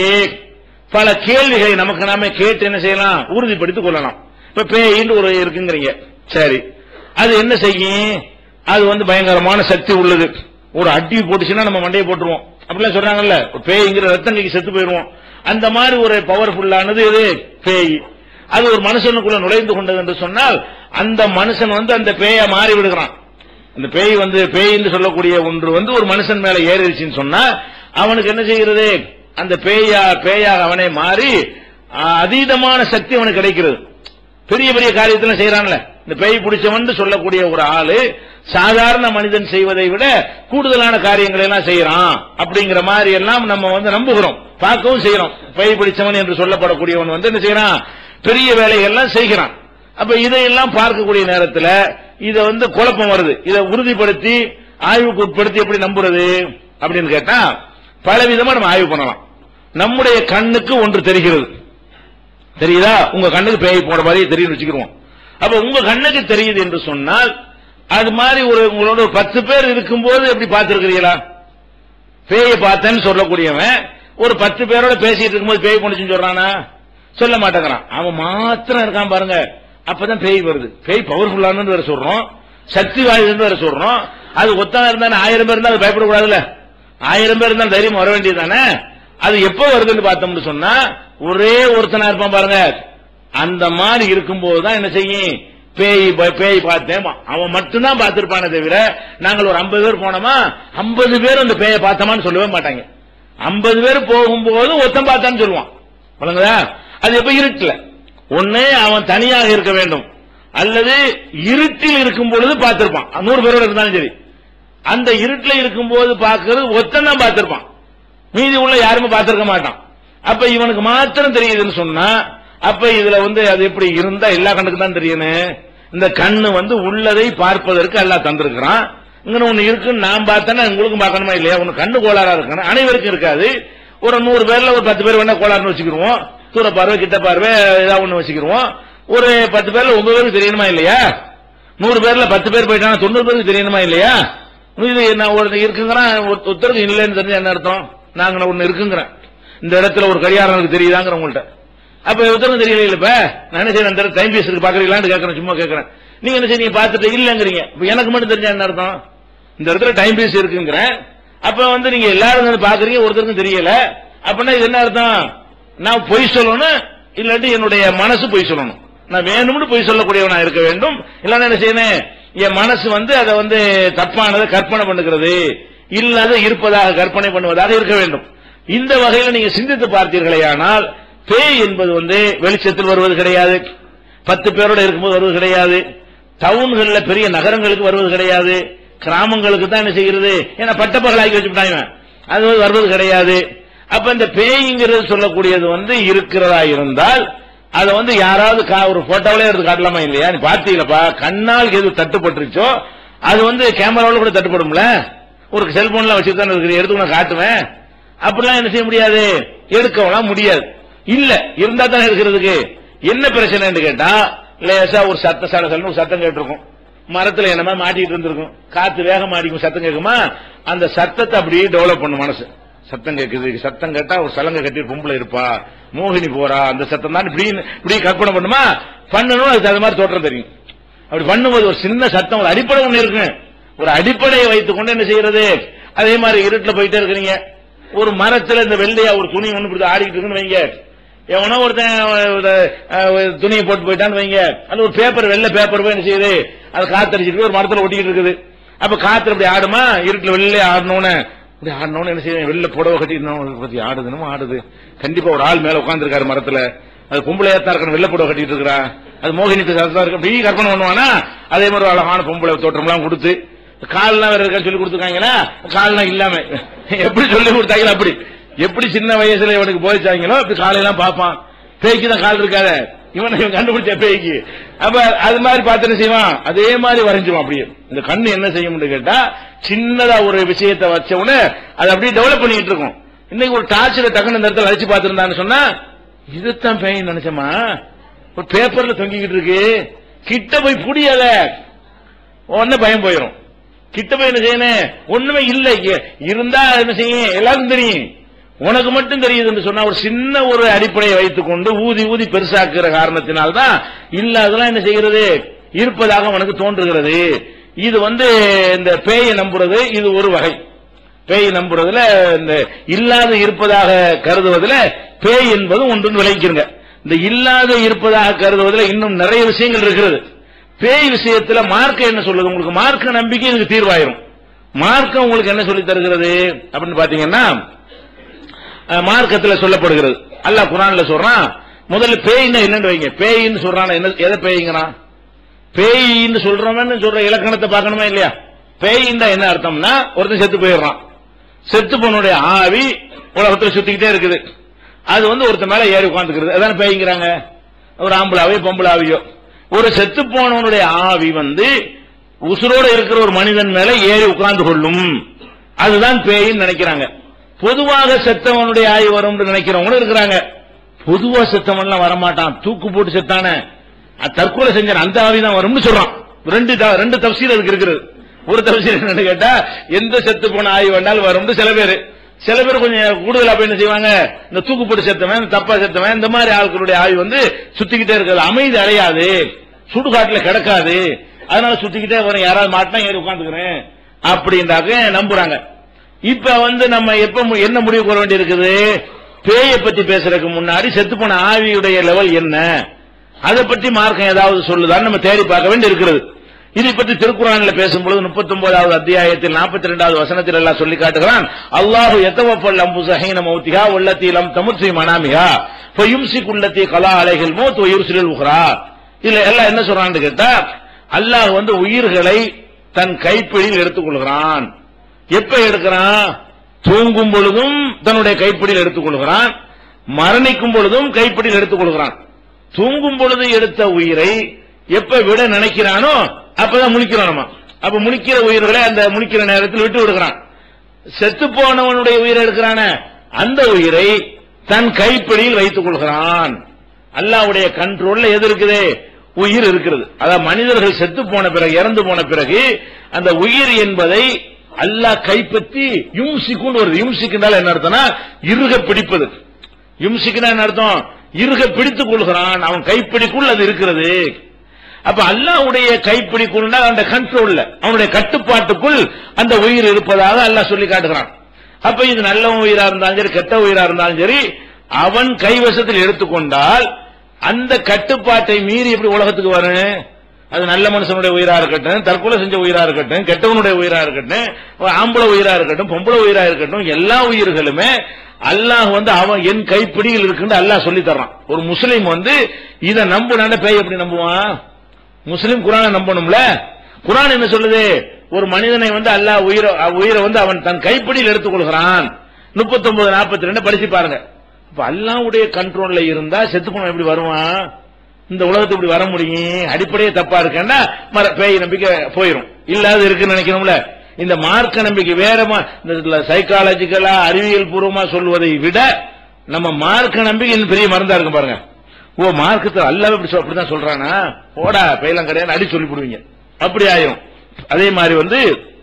பல கேள்விகளை நமக்கு நாமே கேட்டு என்ன செய்யலாம் உறுதிப்படுத்திக் கொள்ளலாம் இப்ப பேயின்னு ஒரு இருக்குங்கிறீங்க சரி அது என்ன செய்யும் அது வந்து பயங்கரமான சக்தி உள்ளது ஒரு அடி போட்டுச்சுன்னா நம்ம மண்டையை போட்டுருவோம் அப்படிலாம் சொல்றாங்கல்ல ஒரு பேய்ங்கிற ரத்தம் கைக்கு செத்து போயிடுவோம் அந்த மாதிரி ஒரு பவர்ஃபுல்லானது இது பேய் அது ஒரு மனுஷனுக்குள்ள நுழைந்து கொண்டது என்று சொன்னால் அந்த மனுஷன் வந்து அந்த பேயை மாறி விடுகிறான் அந்த பேய் வந்து பேய்ன்னு சொல்லக்கூடிய ஒன்று வந்து ஒரு மனுஷன் மேல ஏறிடுச்சுன்னு சொன்னா அவனுக்கு என்ன செய்கிறது அந்த பேயா பேயாக அவனை மாறி ஆ, அதீதமான சக்தி அவனுக்கு கிடைக்கிறது பெரிய பெரிய காரியத்துல செய்யறான்ல இந்த பேய் பிடிச்சவன் சொல்லக்கூடிய ஒரு ஆளு சாதாரண மனிதன் செய்வதை விட கூடுதலான காரியங்களை எல்லாம் செய்யறான் அப்படிங்கிற மாதிரி எல்லாம் நம்ம வந்து நம்புகிறோம் பார்க்கவும் செய்யறோம் பேய் பிடிச்சவன் என்று சொல்லப்படக்கூடியவன் வந்து என்ன செய்யறான் பெரிய வேலைகள்லாம் செய்கிறான் அப்ப இதையெல்லாம் பார்க்கக்கூடிய நேரத்துல இத வந்து குழப்பம் வருது இதை உறுதிப்படுத்தி ஆய்வுக்கு உட்படுத்தி எப்படி நம்புறது அப்படின்னு கேட்டா பல விதமா நம்ம ஆய்வு பண்ணலாம் நம்முடைய கண்ணுக்கு ஒன்று தெரிகிறது தெரியுதா உங்க கண்ணுக்கு பேய் போன மாதிரி தெரியும் வச்சுக்கிருவோம் அப்ப உங்க கண்ணுக்கு தெரியுது என்று சொன்னால் அது மாதிரி ஒரு உங்களோட ஒரு பத்து பேர் இருக்கும்போது எப்படி பார்த்திருக்கிறீங்களா பேயை பார்த்தேன்னு சொல்லக்கூடியவன் ஒரு பத்து பேரோட பேசிட்டு இருக்கும்போது பேய் போனுச்சுன்னு சொல்றானா சொல்ல மாட்டேங்கிறான் அவன் மாத்திரம் இருக்கான் பாருங்க அப்பதான் பேய் வருது பேய் பவர்ஃபுல்லானு வேற சொல்றோம் சக்தி வாய்ந்தது வேற சொல்றோம் அது ஒத்தனா இருந்தா ஆயிரம் பேர் இருந்தா அது பயப்படக்கூடாதுல்ல ஆயிரம் பேர் இருந்தாலும் தைரியம் வர வேண்டியதுதானே அது எப்ப வருதுன்னு பார்த்தோம்னு சொன்னா ஒரே ஒருத்தனா இருப்பான் பாருங்க அந்த மாதிரி இருக்கும்போது தான் என்ன செய்யும் பேய் ப- பேய் பார்த்தேன் அவன் மட்டும்தான் பார்த்திருப்பானே தவிர நாங்கள் ஒரு 50 பேர் போனோமா 50 பேர் அந்த பேயை பார்த்தோமான்னு சொல்லவே மாட்டாங்க 50 பேர் போகும்போது ஒருத்தன் பார்த்தான்னு சொல்லுவான் வழங்குதா அது எப்ப இருட்டுல ஒண்ணு அவன் தனியாக இருக்க வேண்டும் அல்லது இருட்டில் இருக்கும் பொழுது பார்த்திருப்பான் நூறு பேரோட இருந்தாலும் சரி அந்த இருட்டுல இருக்கும்போது பார்க்கிறது ஒருத்தன் தான் பார்த்திருப்பான் மீதி உள்ள யாருமே பார்த்திருக்க மாட்டான் அப்ப இவனுக்கு மாத்திரம் தெரியுதுன்னு சொன்னா அப்ப இதுல வந்து அது எப்படி இருந்தா எல்லா கண்ணுக்கு தான் தெரியணும் இந்த கண்ணு வந்து உள்ளதை பார்ப்பதற்கு எல்லாம் தந்திருக்கிறான் இங்க ஒண்ணு இருக்குன்னு நான் பார்த்தேன்னா உங்களுக்கும் பார்க்கணுமா இல்லையா ஒண்ணு கண்ணு கோளாறா இருக்கணும் அனைவருக்கும் இருக்காது ஒரு நூறு பேர்ல ஒரு பத்து பேர் வேணா கோளாறுன்னு வச்சுக்கிருவோம் தூர பார்வை கிட்ட பார்வை ஏதாவது ஒண்ணு வச்சுக்கிருவோம் ஒரு பத்து பேர்ல ஒன்பது பேருக்கு தெரியணுமா இல்லையா நூறு பேர்ல பத்து பேர் போயிட்டாங்க தொண்ணூறு பேருக்கு தெரியணுமா இல்லையா இது நான் ஒரு இருக்குங்கிறான் ஒரு- ஒருத்தருக்கு இல்லைன்னு தெரிஞ்சு என்ன அர்த்தம் நாங்க ஒண்ணு இருக்குங்கிறேன் இந்த இடத்துல ஒரு கடிகாரம் எனக்கு தெரியுதாங்கிற உங்கள்ட்ட அப்ப ஒருத்தருக்கும் தெரியல இல்ல இப்ப நான் என்ன செய்யறேன் இந்த டைம் பீஸ் இருக்கு பாக்குறீங்களான்னு கேட்கறேன் சும்மா கேட்கறேன் நீங்க என்ன செய்ய நீங்க பார்த்துட்டு இல்லங்கிறீங்க இப்ப எனக்கு மட்டும் தெரிஞ்சா என்ன அர்த்தம் இந்த இடத்துல டைம் பீஸ் இருக்குங்கிறேன் அப்ப வந்து நீங்க எல்லாரும் வந்து பாக்குறீங்க ஒருத்தருக்கும் தெரியல அப்படின்னா இது என்ன அர்த்தம் நான் பொய் சொல்லணும் இல்லாட்டி என்னுடைய மனசு பொய் சொல்லணும் நான் வேணும்னு பொய் சொல்லக்கூடியவனா இருக்க வேண்டும் இல்லன்னா என்ன செய்யணும் என் மனசு வந்து அதை வந்து தப்பானதை கற்பனை பண்ணுகிறது இல்லாத இருப்பதாக கற்பனை பண்ணுவதாக இருக்க வேண்டும் இந்த வகையில் நீங்க சிந்தித்து பார்த்தீர்களேயானால் பேய் என்பது வந்து வெளிச்சத்தில் வருவது கிடையாது பத்து பேரோட இருக்கும்போது வருவது கிடையாது டவுன்கள்ல பெரிய நகரங்களுக்கு வருவது கிடையாது கிராமங்களுக்கு தான் என்ன செய்கிறது ஏன்னா பட்டப்பகலாக்கி வச்சுட்டாங்க அது வந்து வருவது கிடையாது அப்ப இந்த பேய்ங்கிறது சொல்லக்கூடியது வந்து இருக்கிறதா இருந்தால் அதை வந்து யாராவது கா- ஒரு போட்டோவிலே எடுத்து காட்டலாமா இல்லையா நீ பார்த்தீங்களப்பா கண்ணால் எது தட்டுப்பட்டுருச்சோ அது வந்து கேமராவில் கூட தட்டுப்படும்ல ஒரு செல்போன்ல வச்சுட்டு தானே இருக்குது எடுத்து நான் காட்டுவேன் அப்படிலாம் என்ன செய்ய முடியாது எடுக்கலாம் முடியாது இல்ல இருந்தா தானே இருக்கிறதுக்கு என்ன பிரச்சனைன்னு கேட்டா லேசா ஒரு சத்த சட சடன்னு ஒரு சத்தம் கேட்டிருக்கும் மரத்துல என்னமா மாட்டிட்டு இருந்திருக்கும் காத்து வேகம் மாட்டிக்கும் சத்தம் கேட்குமா அந்த சத்தத்தை அப்படியே டெவலப் பண்ணும் மனசு சத்தம் கேக்குது சத்தம் கேட்டா ஒரு சலங்கை கட்டி பொம்பளை இருப்பா மோகினி போறா அந்த சத்தம் தான் இப்படி இப்படி கற்பனை பண்ணுமா பண்ணணும் அதுக்கு அது மாதிரி தோற்றம் தெரியும் அப்படி பண்ணும்போது ஒரு சின்ன சத்தம் ஒரு அடிப்படை ஒண்ணு இருக்கு ஒரு அடிப்படையை வைத்துக் கொண்டு என்ன செய்யறது அதே மாதிரி இருட்டுல போயிட்டே இருக்கிறீங்க ஒரு மரத்துல இந்த வெள்ளையா ஒரு துணி ஒண்ணு இப்படி ஆடிக்கிட்டு இருக்குன்னு வைங்க எவனோ ஒருத்தன் ஒரு, அஹ், துணியை போட்டு போயிட்டான்னு வைங்க அது ஒரு பேப்பர் வெள்ளை பேப்பர் போய் என்ன செய்யுது அது காத்தடிச்சிட்டு ஒரு மரத்துல ஒட்டிக்கிட்டு இருக்குது அப்ப காத்துல அப்படி ஆடுமா இருட்டுல வெள்ளையா ஆடணும்னு இப்படி ஆடணும்னு என்ன செய்யும் வெள்ளை புடவை கட்டிட்டு பத்தி ஆடுதுன்னு ஆடுது கண்டிப்பா ஒரு ஆள் மேல உட்கார்ந்திருக்காரு மரத்துல அது பொம்பளையா தான் இருக்கணும் வெள்ளை புடவை கட்டிட்டு இருக்கிறா அது மோகினிக்கு தான் இருக்கு அப்படி கற்பனை பண்ணுவானா அதே மாதிரி ஒரு அழகான பொம்பளை தோற்றம்லாம் கொடுத்து கால்லாம் வேற இருக்கா சொல்லி கொடுத்துருக்காங்களா கால்லாம் இல்லாம எப்படி சொல்லி கொடுத்தாங்களோ அப்படி எப்படி சின்ன வயசுல இவனுக்கு போதிச்சாங்களோ அப்படி காலையெல்லாம் பார்ப்பான் பேய்க்கு தான் கால் இருக்காத இவனை இவன் கண்டுபிடிச்ச பேய்க்கு அப்ப அது மாதிரி பார்த்து என்ன செய்வான் அதே மாதிரி வரைஞ்சுவான் அப்படியே இந்த கண்ணு என்ன செய்யும்னு கேட்டா சின்னதா ஒரு விஷயத்தை வச்ச உடனே அதை அப்படியே டெவலப் பண்ணிட்டு இருக்கும் இன்னைக்கு ஒரு டார்ச்சில டக்குனு இந்த இடத்துல அழைச்சு பார்த்திருந்தான்னு சொன்னா இதுதான் பேய் நினைச்சமா ஒரு பேப்பர்ல தொங்கிக்கிட்டு இருக்கு கிட்ட போய் புடியல உடனே பயம் போயிடும் கிட்ட போய் என்ன செய்யணும் ஒண்ணுமே இல்ல இங்க. இருந்தா என்ன செய்யும் எல்லாருக்கும் தெரியும் உனக்கு மட்டும் தெரியுதுன்னு சொன்னா ஒரு சின்ன ஒரு அடிப்படையை வைத்துக்கொண்டு ஊதி ஊதி பெருசாக்குற காரணத்தினால்தான் இல்ல அதெல்லாம் என்ன செய்கிறது இருப்பதாக உனக்கு தோன்றுகிறது இது வந்து இந்த பேயை நம்புறது இது ஒரு வகை பேய் நம்புறதுல இந்த இல்லாத இருப்பதாக கருதுவதுல பேய் என்பது ஒன்று விளைவிக்கிறங்க இந்த இல்லாத இருப்பதாக கருதுவதில் இன்னும் நிறைய விஷயங்கள் இருக்கிறது பேய் விஷயத்துல மார்க்கம் என்ன சொல்லுது உங்களுக்கு மார்க்க நம்பிக்கை இதுக்கு தீர்வாயிரும் மார்க்கம் உங்களுக்கு என்ன சொல்லி தருகிறது அப்படின்னு பாத்தீங்கன்னா அஹ், மார்க்கத்துல சொல்லப்படுகிறது அல்லாஹ் குரான்ல சொல்றான் முதல்ல பேய்னா என்னன்னு வைங்க பேயின்னு சொல்றான் என்ன எதை பேய்ங்கிறான் பேயின்னு சொல்றவன் சொல்ற இலக்கணத்தை பார்க்கணுமா இல்லையா பேயின்னா என்ன அர்த்தம்னா ஒருத்தன் செத்து போயிடுறான் செத்து போனுடைய ஆவி உலகத்துல சுத்திக்கிட்டே இருக்குது அது வந்து ஒருத்தன் மேல ஏறி உட்காந்துக்கிறது அதான பேய்ங்கிறாங்க ஒரு ஆம்பளாவையோ பொம்பளாவையோ ஒரு செத்து போனவனுடைய ஆவி வந்து உசுரோட இருக்கிற ஒரு மனிதன் மேல ஏறி உட்கார்ந்து கொள்ளும் அதுதான் பேயின்னு நினைக்கிறாங்க பொதுவாக செத்தவனுடைய ஆவி வரும்னு நினைக்கிறவங்களும் இருக்கிறாங்க பொதுவா செத்தவன்லாம் வரமாட்டான் தூக்கு போட்டு செத்தானே அது தற்கொலை செஞ்சான் அந்த ஆவி தான் வரும்னு சொல்றான் ரெண்டு த- ரெண்டு தப்சீல் அதுக்கு இருக்குது ஒரு தப்சீல் என்னன்னு கேட்டா எந்த செத்து போன ஆய்வு வேண்டாலும் வரும்னு சில பேர் சில பேர் கொஞ்சம் கூடுதலா போய் என்ன செய்வாங்க இந்த தூக்கு போட்டு செத்தவன் இந்த தப்பா செத்தவன் இந்த மாதிரி ஆட்களுடைய ஆய்வு வந்து சுத்திக்கிட்டே இருக்கிறது அமைதி அடையாது சுடுகாட்டுல கிடக்காது அதனால சுத்திக்கிட்டே வரும் யாராவது மாட்டினா ஏறி உட்காந்துக்கிறேன் அப்படின்றாக்க நம்புறாங்க இப்ப வந்து நம்ம எப்ப மு- என்ன முடிவு கொள்ள வேண்டி இருக்குது பேயை பத்தி பேசுறதுக்கு முன்னாடி செத்து போன ஆவியுடைய லெவல் என்ன அதை பற்றி மார்க்கம் ஏதாவது சொல்லுதான்னு நம்ம தேடி பார்க்க வேண்டி இருக்கிறது இதை பற்றி திருக்குறான்ல பேசும்பொழுது முப்பத்தி ஒன்பதாவது அத்தியாயத்தில் நாற்பத்தி ரெண்டாவது வசனத்தில் எல்லாம் சொல்லி காட்டுகிறான் அல்லாஹு எத்தவப்பல் அம்பு சஹீன மௌத்திகா உள்ளத்தி லம் தமுற்றி மனாமிகா பொயும்சி குள்ளத்தி கலா அலைகள் மோத் ஒயுர்சிலில் உஹ்ரா இதுல எல்லாம் என்ன சொல்றான்னு கேட்டா அல்லாஹ் வந்து உயிர்களை தன் கைப்பிடியில் எடுத்துக்கொள்கிறான் எப்ப எடுக்கிறான் தூங்கும் பொழுதும் தன்னுடைய கைப்பிடியில் எடுத்துக்கொள்கிறான் மரணிக்கும் பொழுதும் கைப்பிடியில் எடுத்துக்கொள்கிறான் தூங்கும் பொழுது எடுத்த உயிரை எப்ப விட நினைக்கிறானோ அப்பதான் முழிக்கிறான் நம்ம அப்ப முழிக்கிற உயிர்களை அந்த முழிக்கிற நேரத்தில் விட்டு விடுகிறான் செத்து போனவனுடைய உயிரை எடுக்கிறான அந்த உயிரை தன் கைப்பிடியில் வைத்துக் கொள்கிறான் அல்லாவுடைய கண்ட்ரோல்ல எது இருக்குது உயிர் இருக்கிறது அதாவது மனிதர்கள் செத்து போன பிறகு இறந்து போன பிறகு அந்த உயிர் என்பதை அல்லாஹ் கைப்பற்றி யும்சிக்குன்னு வருது யும்சிக்குனால என்ன அர்த்தம்னா இறுக பிடிப்பது யும்சிக்குனா என்ன அர்த்தம் இறுக பிடித்துக் கொள்கிறான் அவன் கைப்பிடிக்குள் அது இருக்கிறது அப்ப அல்லாஹ்வுடைய கைப்பிடிக்குள்னா அந்த கண்ட்ரோல்ல அவனுடைய கட்டுப்பாட்டுக்குள் அந்த உயிர் இருப்பதாக அல்லாஹ் சொல்லி காட்டுகிறான் அப்ப இது நல்ல உயிரா இருந்தாலும் சரி கெட்ட உயிரா இருந்தாலும் சரி அவன் கைவசத்தில் எடுத்துக்கொண்டால் அந்த கட்டுப்பாட்டை மீறி எப்படி உலகத்துக்கு வரணும் அது நல்ல மனுஷனுடைய உயிரா இருக்கட்டும் தற்கொலை செஞ்ச உயிரா இருக்கட்டும் கெட்டவனுடைய உயிரா இருக்கட்டும் ஆம்பளை உயிரா இருக்கட்டும் பொம்பளை உயிரா இருக்கட்டும் எல்லா உயிர்களுமே அல்லாஹ் வந்து அவன் என் கைப்பிடியில் இருக்குன்னு அல்லாஹ் சொல்லி தர்றான் ஒரு முஸ்லீம் வந்து இதை நம்புனான பேய் எப்படி நம்புவான் முஸ்லீம் குரானை நம்பணும்ல குரான் என்ன சொல்லுது ஒரு மனிதனை வந்து அல்லாஹ் உயிரை உயிரை வந்து அவன் தன் கைப்பிடியில் எடுத்துக்கொள்கிறான் முப்பத்தொன்பது நாற்பத்தி ரெண்டு படிச்சு பாருங்க இப்ப அல்லாவுடைய கண்ட்ரோல்ல இருந்தா செத்து போன எப்படி வருவான் இந்த உலகத்துக்கு இப்படி வர முடியும் அடிப்படையே தப்பா இருக்கேன்னா மர- பேய் நம்பிக்கை போயிரும் இல்லாத இருக்குன்னு நினைக்கணும்ல இந்த மார்க்க நம்பிக்கை வேறமா இந்த சைக்காலஜிக்கலா அறிவியல் பூர்வமா சொல்வதை விட நம்ம மார்க்க நம்பிக்கை இன்னும் பெரிய மருந்தா இருக்கும் பாருங்க ஓ மார்க்கத்தை அல்லாவே இப்படி சொல்- அப்படிதான் சொல்றானா போடா பேயெல்லாம் கிடையாது அடி சொல்லி போடுவீங்க அப்படி ஆயிரும் அதே மாதிரி வந்து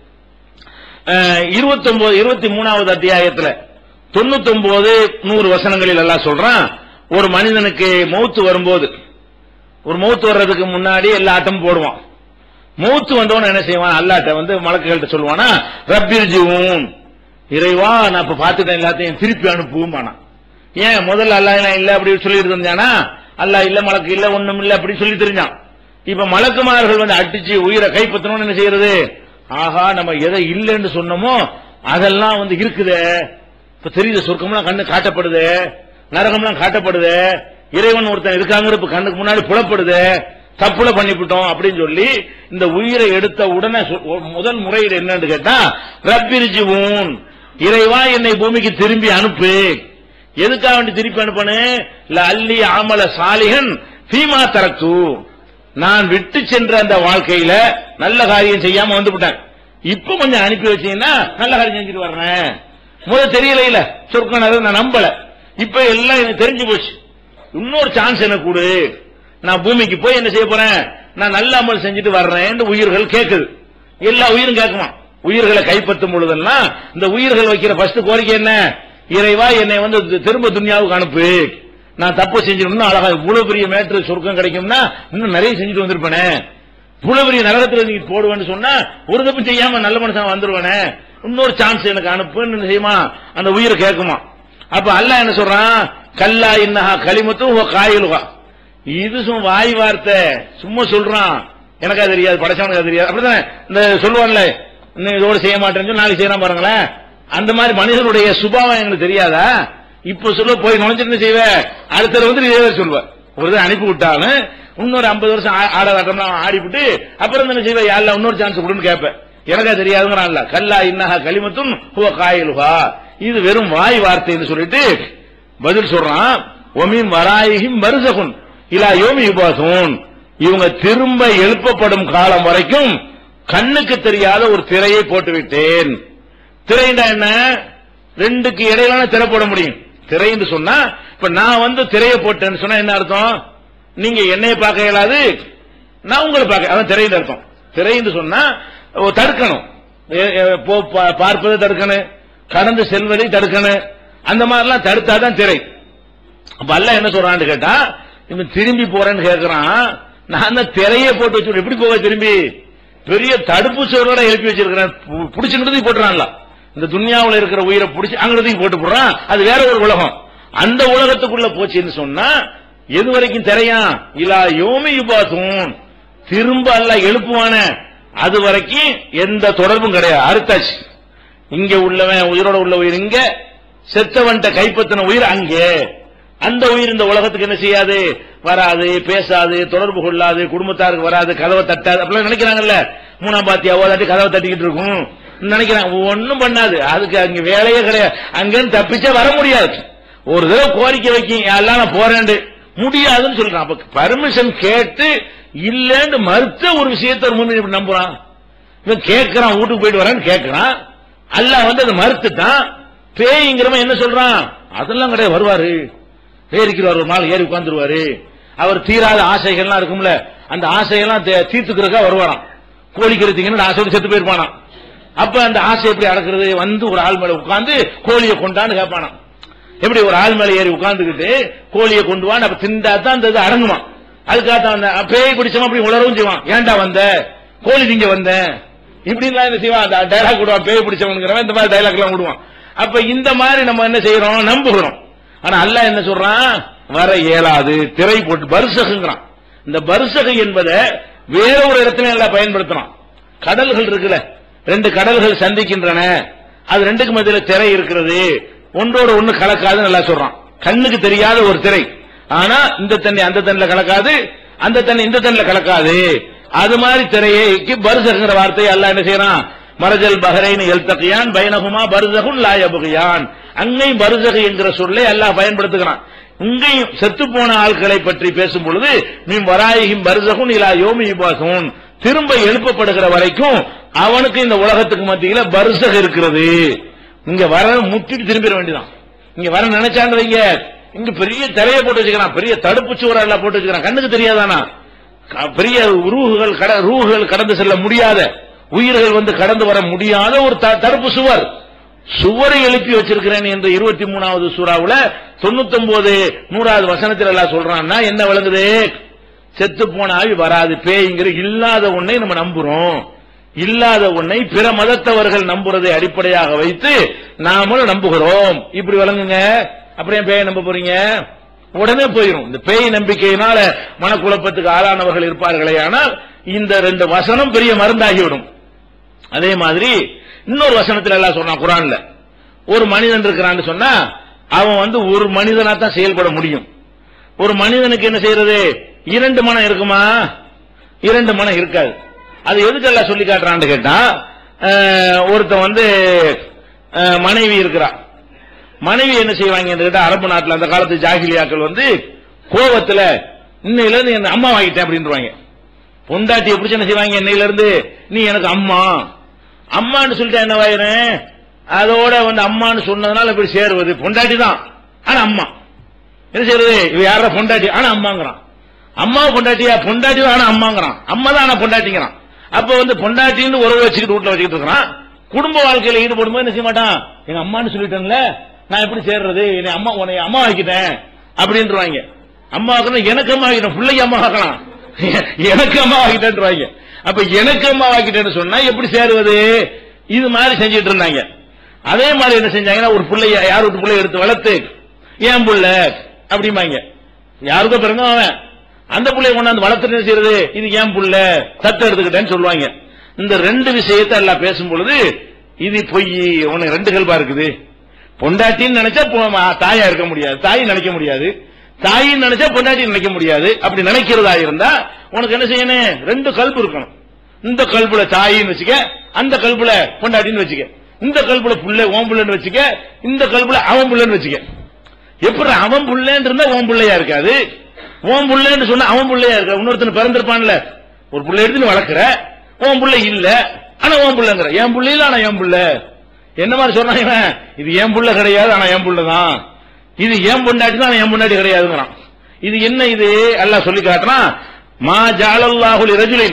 இருபத்தி ஒன்பது இருபத்தி மூணாவது அத்தியாயத்துல தொண்ணூத்தி ஒன்பது நூறு வசனங்களில் எல்லாம் சொல்றான் ஒரு மனிதனுக்கு மௌத்து வரும்போது ஒரு மௌத்து வர்றதுக்கு முன்னாடி எல்லா ஆட்டமும் போடுவான் மௌத்து வந்தவன என்ன செய்வான் அல்லாட்ட வந்து மலக்குகள்கிட்ட சொல்லுவானா ரப்பிர் ஜீவன் இறைவா நான் இப்ப பார்த்துட்டேன் எல்லாத்தையும் திருப்பி அனுப்புவானா ஏன் முதல்ல அல்லா இல்ல அப்படி சொல்லிட்டு இருந்தானா அல்லா இல்ல மலக்கு இல்ல ஒண்ணும் இல்ல அப்படி சொல்லி தெரிஞ்சான் இப்ப மலக்குமார்கள் வந்து அடிச்சு உயிரை கைப்பற்றணும்னு என்ன செய்யறது ஆஹா நம்ம எதை இல்லைன்னு சொன்னோமோ அதெல்லாம் வந்து இருக்குதே இப்ப தெரியுது சொர்க்கம்லாம் கண்ணு காட்டப்படுது நரகம்லாம் காட்டப்படுது இறைவன் ஒருத்தன் இருக்காங்கிற இப்ப கண்ணுக்கு முன்னாடி புலப்படுது தப்புல பண்ணிவிட்டோம் அப்படின்னு சொல்லி இந்த உயிரை எடுத்த உடனே சொ- ஒ- முதல் முறையீடு என்னன்னு கேட்டா ரப்பிரிஜிவூன் இறைவா என்னை பூமிக்கு திரும்பி அனுப்பு எதுக்காக வேண்டி திருப்பி அனுப்பனு அல்லி ஆமல சாலிகன் ஃபீமா தரக்கு நான் விட்டு சென்ற அந்த வாழ்க்கையில நல்ல காரியம் செய்யாம வந்துவிட்டேன் இப்ப கொஞ்சம் அனுப்பி வச்சீங்கன்னா நல்ல காரியம் செஞ்சுட்டு வர்றேன் முதல்ல தெரியல இல்ல சொர்க்கம் நரகம் நான் நம்பல இப்ப எல்லாம் எனக்கு தெரிஞ்சு போச்சு இன்னொரு சான்ஸ் எனக்கு கொடு நான் பூமிக்கு போய் என்ன செய்ய போறேன் நான் நல்ல அமல் செஞ்சுட்டு வர்றேன் உயிர்கள் கேக்குது எல்லா உயிரும் கேட்குமா உயிர்களை கைப்பற்றும் பொழுதெல்லாம் இந்த உயிர்கள் வைக்கிற ஃபர்ஸ்ட் கோரிக்கை என்ன இறைவா என்னை வந்து தி- திரும்ப துன்யாவுக்கு அனுப்பு நான் தப்பு செஞ்சிடணும் அழகா இவ்வளவு பெரிய மேட்ரு சொர்க்கம் கிடைக்கும்னா இன்னும் நிறைய செஞ்சுட்டு வந்திருப்பேனே இவ்வளவு பெரிய நரகத்துல நீ போடுவேன்னு சொன்னா ஒரு தப்பு செய்யாம நல்ல மனுஷன் வந்துருவானே இன்னொரு சான்ஸ் எனக்கு அனுப்புன்னு என்ன செய்யுமா அந்த உயிரை கேட்குமா அப்ப அல்லாஹ் என்ன சொல்றான் கல்லா இன்னஹா களிமத்தும் காயிலுகா இது சும்மா வாய் வார்த்தை சும்மா சொல்றான் எனக்கா தெரியாது படைச்சவனுக்கு அது தெரியாது அப்படிதானே இந்த சொல்லுவான்ல இன்னும் இதோட செய்ய மாட்டேன்னு சொல்லி நாளைக்கு செய்யறான் பாருங்களேன் அந்த மாதிரி மனிதனுடைய சுபாவம் எங்களுக்கு தெரியாதா இப்ப சொல்ல போய் நுழைஞ்சிட்டு என்ன செய்வ அடுத்த வந்து நீ இதே சொல்லுவ ஒரு தடவை அனுப்பி விட்டாலும் இன்னொரு ஐம்பது வருஷம் ஆ- ஆட ஆட்டம்லாம் ஆடிவிட்டு அப்புறம் என்ன செய்வ யாரில் இன்னொரு சான்ஸ் கொடுன்னு கேட்பேன் எனக்கா தெரியாதுங்கிறான்ல கல்லா இன்னஹா களிமத்தும் ஹுவ காயிலுஹா இது வெறும் வாய் வார்த்தைன்னு சொல்லிட்டு பதில் சொல்றான் ஒமின் வராயிகும் மருசகுன் இலா யோமி யுபாசூன் இவங்க திரும்ப எழுப்பப்படும் காலம் வரைக்கும் கண்ணுக்கு தெரியாத ஒரு திரையை போட்டு விட்டேன் திரைண்டா என்ன ரெண்டுக்கு இடையிலான திரை போட முடியும் திரைன்னு சொன்னா இப்ப நான் வந்து திரையை போட்டேன்னு சொன்னா என்ன அர்த்தம் நீங்க என்னைய பார்க்க இயலாது நான் உங்களை பார்க்க அதான் திரைன்னு அர்த்தம் திரைன்னு சொன்னா ஓ, தடுக்கணும் ஏ- ஏ- போ- பா- பார்ப்பதை தடுக்கணும் கடந்து செல்வதை தடுக்கணும் அந்த மாதிரிலாம் தடுத்தாதான் திரை அப்ப அல்லாஹ் என்ன சொல்றான்னு கேட்டா இவன் திரும்பி போறேன்னு கேக்குறான் நான் தான் திரையே போட்டு வச்சு எப்படி போக திரும்பி பெரிய தடுப்பு சுவரோட எழுப்பி வச்சிருக்கிறேன் பு- புடிச்சுக்கிட்டு போட்டுறான்ல இந்த துன்யாவுல இருக்கிற உயிரை புடிச்சு அங்கிட்டு போட்டு போடுறான் அது வேற ஒரு உலகம் அந்த உலகத்துக்குள்ள போச்சுன்னு சொன்னா எது வரைக்கும் திரையா இலா யோமி யுபாசும் திரும்ப அல்ல எழுப்புவான அது வரைக்கும் எந்த தொடர்பும் கிடையாது அறுத்தாச்சு இங்க உள்ளவன் உயிரோட உள்ள உயிர் இங்க செத்தவன்ட்ட கைப்பற்றின உயிர் அங்கே அந்த உயிர் இந்த உலகத்துக்கு என்ன செய்யாது வராது பேசாது தொடர்பு கொள்ளாது குடும்பத்தாருக்கு வராது கதவை தட்டாது அப்படிலாம் நினைக்கிறாங்கல்ல மூணாம் பாத்தியா ஓதாட்டி கதவை தட்டிக்கிட்டு இருக்கும் நினைக்கிறாங்க ஒண்ணும் பண்ணாது அதுக்கு அங்க வேலையே கிடையாது அங்கிருந்து தப்பிச்சே வர முடியாது ஒரு தடவை கோரிக்கை வைக்க எல்லாம் நான் போறேன் முடியாதுன்னு சொல்றான் அப்ப பர்மிஷன் கேட்டு இல்லன்னு மறுத்த ஒரு விஷயத்தை ஒரு மூமின் இப்படி நம்புறான் இவன் கேட்கறான் வீட்டுக்கு போயிட்டு வரேன்னு கேட்கறான் அல்லாஹ் வந்து அதை மறுத்துட்டான் பேய்ங்கிறவன் என்ன சொல்றான் அதெல்லாம் கிடையாது வருவாரு ஏறிக்கிறார் ஒரு நாள் ஏறி உட்கார்ந்துருவாரு அவர் தீராத ஆசைகள்லாம் இருக்கும்ல அந்த ஆசையெல்லாம் தே- தீர்த்துக்கிறதுக்கா வருவாராம் கோழிக்கிறதுங்கன்னு ஆசையோடு செத்து போயிருப்பானாம் அப்ப அந்த ஆசை எப்படி அடக்குறது வந்து ஒரு ஆள் மேல உட்கார்ந்து கோழியை கொண்டான்னு கேட்பானாம் எப்படி ஒரு ஆள் மேல ஏறி உட்கார்ந்துகிட்டு கோழியை கொண்டு வான்னு அப்ப திண்டா தான் அந்த இது அடங்குமா அதுக்காக தான் அந்த பேய் பிடிச்சவன் அப்படி உளரவும் செய்வான் ஏன்டா வந்த கோழி திங்க வந்த இப்படின்லாம் என்ன செய்வான் அந்த டைலாக் விடுவான் பேய் பிடிச்சவனுங்கிறவன் இந்த மாதிரி டைலாக் எல்லாம் விடுவான் அப்ப இந்த மாதிரி நம்ம என்ன செய்யறோம் நம்புகிறோம் ஆனா அல்லாஹ் என்ன சொல்றான் வர இயலாது திரை போட்டு பரிசகுங்கிறான் இந்த பரிசகு என்பதை வேற ஒரு இடத்துல எல்லாம் பயன்படுத்துறான் கடல்கள் இருக்குல்ல ரெண்டு கடல்கள் சந்திக்கின்றன அது ரெண்டுக்கு மத்தியில திரை இருக்கிறது ஒன்றோட ஒண்ணு கலக்காதுன்னு நல்லா சொல்றான் கண்ணுக்கு தெரியாத ஒரு திரை ஆனா இந்த தண்ணி அந்த தண்ணில கலக்காது அந்த தண்ணி இந்த தண்ணில கலக்காது அது மாதிரி திரையைக்கு பரிசகுங்கிற வார்த்தையை அல்லாஹ் என்ன செய்யறான் மரஜல் பஹரைன் எல்தகியான் பைனகுமா பர்சகுன் லாயபுகியான் அங்கேயும் பர்சகு என்கிற சொல்லை அல்லாஹ் பயன்படுத்துகிறான் இங்கேயும் செத்து போன ஆட்களை பற்றி பேசும் பொழுது நீ வராயிகும் பர்சகுன் இலா யோமி யுபாசுன் திரும்ப எழுப்பப்படுகிற வரைக்கும் அவனுக்கு இந்த உலகத்துக்கு மத்தியில பர்சக இருக்கிறது இங்க வர முட்டிட்டு திரும்பிட வேண்டியதான் இங்க வர நினைச்சான்னு வைங்க இங்க பெரிய திரையை போட்டு வச்சுக்கிறான் பெரிய தடுப்பு சுவர் எல்லாம் போட்டு வச்சுக்கிறான் கண்ணுக்கு தெரியாதானா க- பெரிய ரூகுகள் கட ரூகுகள் கடந்து செல்ல முடியாத உயிர்கள் வந்து கடந்து வர முடியாத ஒரு த- தடுப்பு சுவர் சுவரை எழுப்பி வச்சிருக்கிறேன் என்று இருபத்தி மூணாவது சூறாவுல தொண்ணூத்தி ஒன்பது நூறாவது வசனத்தில் எல்லாம் சொல்றான்னா என்ன விளங்குது செத்து போன ஆவி வராது பேய்ங்கிற இல்லாத ஒன்னை நம்ம நம்புறோம் இல்லாத ஒன்னை பிற மதத்தவர்கள் நம்புறதை அடிப்படையாக வைத்து நாமளும் நம்புகிறோம் இப்படி விளங்குங்க அப்புறம் ஏன் பேயை நம்ப போறீங்க உடனே போயிடும் இந்த பேய் நம்பிக்கையினால மனக்குழப்பத்துக்கு ஆளானவர்கள் இருப்பார்களே ஆனால் இந்த ரெண்டு வசனம் பெரிய மருந்தாகிவிடும் அதே மாதிரி இன்னொரு வசனத்துல எல்லாம் சொன்னான் குரான்ல ஒரு மனிதன் இருக்கிறான்னு சொன்னா அவன் வந்து ஒரு மனிதனா தான் செயல்பட முடியும் ஒரு மனிதனுக்கு என்ன செய்யறது இரண்டு மனம் இருக்குமா இரண்டு மனம் இருக்காது அது எதுக்கெல்லாம் சொல்லி காட்டுறான்னு கேட்டா அஹ், ஒருத்தன் வந்து அஹ், மனைவி இருக்கிறா மனைவி என்ன செய்வாங்கன்னு கேட்டா அரபு நாட்டுல அந்த காலத்து ஜாகிலியாக்கள் வந்து கோவத்துல இன்னையில இருந்து என் அம்மா வாங்கிட்டேன் அப்படின்றாங்க பொண்டாட்டி எப்படி என்ன செய்வாங்க இன்னையில இருந்து நீ எனக்கு அம்மா அம்மான்னு சொல்லிட்டா என்ன வாயிரும் அதோட வந்து அம்மான்னு சொன்னதுனால இப்படி சேருவது பொண்டாட்டி தான் ஆனா அம்மா என்ன செய்யறது இவ யார பொண்டாட்டி ஆனா அம்மாங்கிறான் அம்மா பொண்டாட்டியா பொண்டாட்டி தான் ஆனா அம்மாங்கிறான் அம்மா தான் ஆனா பொண்டாட்டிங்கிறான் அப்ப வந்து பொண்டாட்டின்னு உறவு வச்சுக்கிட்டு வீட்டுல வச்சுக்கிட்டு இருக்கிறான் குடும்ப வாழ்க்கையில ஈடுபடும் போது என்ன செய்ய மாட்டான் எங்க அம்மான்னு சொல்லிட்டேன்ல நான் எப்படி சேர்றது என்னை அம்மா உன்னை அம்மா ஆக்கிட்டேன் அப்படின்றாங்க அம்மா ஆக்கணும் எனக்கு அம்மா ஆக்கிட்டேன் பிள்ளைக்கு அம்மா ஆக்கலாம் எனக்கு அம்மா ஆக்கிட்டேன்றாங்க அப்ப எனக்கு அம்மா ஆக்கிட்டேன்னு சொன்னா எப்படி சேருவது இது மாதிரி செஞ்சிட்டு இருந்தாங்க அதே மாதிரி என்ன செஞ்சாங்கன்னா ஒரு பிள்ளைய யார் வீட்டு பிள்ளைய எடுத்து வளர்த்து ஏன் புள்ள அப்படிம்பாங்க யாருக்கோ பிறந்த அவன் அந்த பிள்ளைய கொண்டாந்து வளர்த்துட்டு என்ன செய்யறது இது ஏன் புள்ள தத்து எடுத்துக்கிட்டேன்னு சொல்லுவாங்க இந்த ரெண்டு விஷயத்தை எல்லாம் பேசும் பொழுது இது பொய் உனக்கு ரெண்டு கல்பா இருக்குது பொண்டாட்டின்னு நினைச்சா பொ- தாயா இருக்க முடியாது தாய் நினைக்க முடியாது தாயின்னு நினைச்சா பொண்டாட்டி நினைக்க முடியாது அப்படி நினைக்கிறதா இருந்தா உனக்கு என்ன செய்யணும் ரெண்டு கல்பு இருக்கணும் இந்த கல்புல தாயின்னு வச்சுக்க அந்த கல்புல பொண்டாட்டின்னு வச்சுக்க இந்த கல்புல புள்ள ஓம் புள்ளன்னு வச்சுக்க இந்த கல்புல அவன் புள்ளன்னு வச்சுக்க எப்படி அவன் புள்ளன்னு இருந்தா ஓம் புள்ளையா இருக்காது ஓம் புள்ளன்னு சொன்னா அவன் புள்ளையா இருக்க இன்னொருத்தன் பிறந்திருப்பான்ல ஒரு புள்ளை எடுத்து நீ வளர்க்குற ஓம் புள்ளை இல்ல ஆனா ஓம் புள்ளைங்கிற என் புள்ள இல்ல ஆனா என் புள்ள என்ன மாதிரி சொல்றான் இவன் இது என் புள்ள கிடையாது ஆனா என் புள்ள தான் இது என் பொண்டாட்டி தான் ஆனா என் பொண்டாட்டி கிடையாதுங்கிறான் இது என்ன இது அல்லாஹ் சொல்லி காட்டுறான் மா ஜாலல்லாஹுல் ரஜுலின்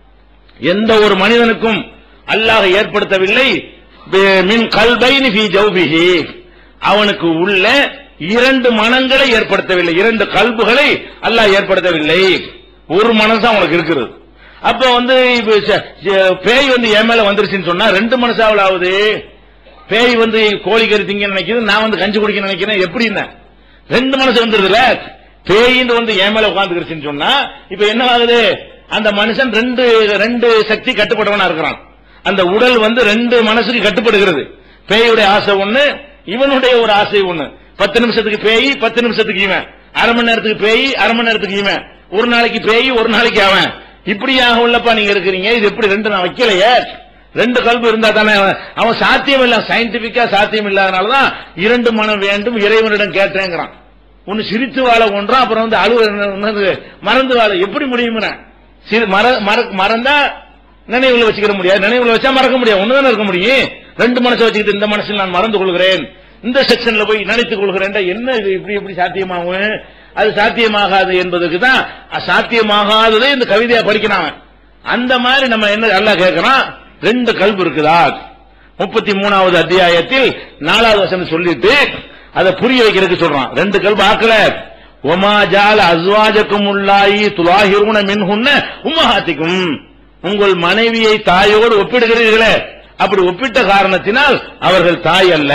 எந்த ஒரு மனிதனுக்கும் அல்லாஹ் ஏற்படுத்தவில்லை பி- மின் கல்பைனி ஃபீ ஜௌபிஹி அவனுக்கு உள்ள இரண்டு மனங்களை ஏற்படுத்தவில்லை இரண்டு கல்புகளை அல்லாஹ் ஏற்படுத்தவில்லை ஒரு மனசு தான் அவனுக்கு இருக்கிறது அப்ப வந்து இப்ப ச- ச- பேய் வந்து என் மேல வந்துருச்சுன்னு சொன்னா ரெண்டு மனசாவில் ஆகுது பேய் வந்து கோழி கறி திங்க நினைக்குது நான் வந்து கஞ்சி குடிக்க நினைக்கிறேன் எப்படின்னா ரெண்டு மனசு வந்துருதுல பேயின்னு வந்து என் மேல உட்காந்துருச்சுன்னு சொன்னா இப்ப என்ன ஆகுது அந்த மனுஷன் ரெண்டு ரெண்டு சக்தி கட்டுப்பட்டவனா இருக்கிறான் அந்த உடல் வந்து ரெண்டு மனசுக்கு கட்டுப்படுகிறது பேயுடைய ஆசை ஒண்ணு இவனுடைய ஒரு ஆசை ஒண்ணு பத்து நிமிஷத்துக்கு பேய் பத்து நிமிஷத்துக்கு இவன் அரை மணி நேரத்துக்கு பேய் அரை மணி நேரத்துக்கு இவன் ஒரு நாளைக்கு பேய் ஒரு நாளைக்கு அவன் இப்படியாக உள்ளப்பா நீங்க இருக்கிறீங்க இது எப்படி ரெண்டு நான் வைக்கலையே ரெண்டு கல்வி இருந்தா தானே அவன் அவன் சாத்தியம் இல்ல சயின்டிபிக்கா சாத்தியம் இல்லாதனாலதான் இரண்டு மனம் வேண்டும் இறைவனிடம் கேட்டேங்கிறான் ஒன்னு சிரித்து வாழ ஒன்றான் அப்புறம் வந்து அழுவ என்னது, மறந்து வாழ எப்படி முடியும்னா சிரி- மற- மற- மறந்தா நினைவுல வச்சுக்கிற முடியாது நினைவுல வச்சா மறக்க முடியாது ஒண்ணுதானே இருக்க முடியும் ரெண்டு மனசை வச்சுக்கிட்டு இந்த மனசில் நான் மறந்து கொள்கிறேன் இந்த செக்ஷன்ல போய் நினைத்துக் கொள்கிறேன் என்ன இது இப்படி இப்படி சாத்தியமாகும் அது சாத்தியமாகாது என்பதற்கு தான் சாத்தியமாகாததே இந்த கவிதையா படிக்கிறான் அவன். அந்த மாதிரி நம்ம என்ன நல்லா கேட்கிறான் ரெண்டு கல்வி இருக்குதா முப்பத்தி மூணாவது அத்தியாயத்தில் நாலாவது வசனம் சொல்லிட்டு அதை புரிய வைக்கிறதுக்கு சொல்றான் ரெண்டு கல்வி ஆக்கல ஒமா ஜால அஸ்வாஜக்கும் உள்ளாயி துலாகிருன மின்ஹுன்ன உம்மஹாத்திக்கும் உங்கள் மனைவியை தாயோடு ஒப்பிடுகிறீர்களே அப்படி ஒப்பிட்ட காரணத்தினால் அவர்கள் தாய் அல்ல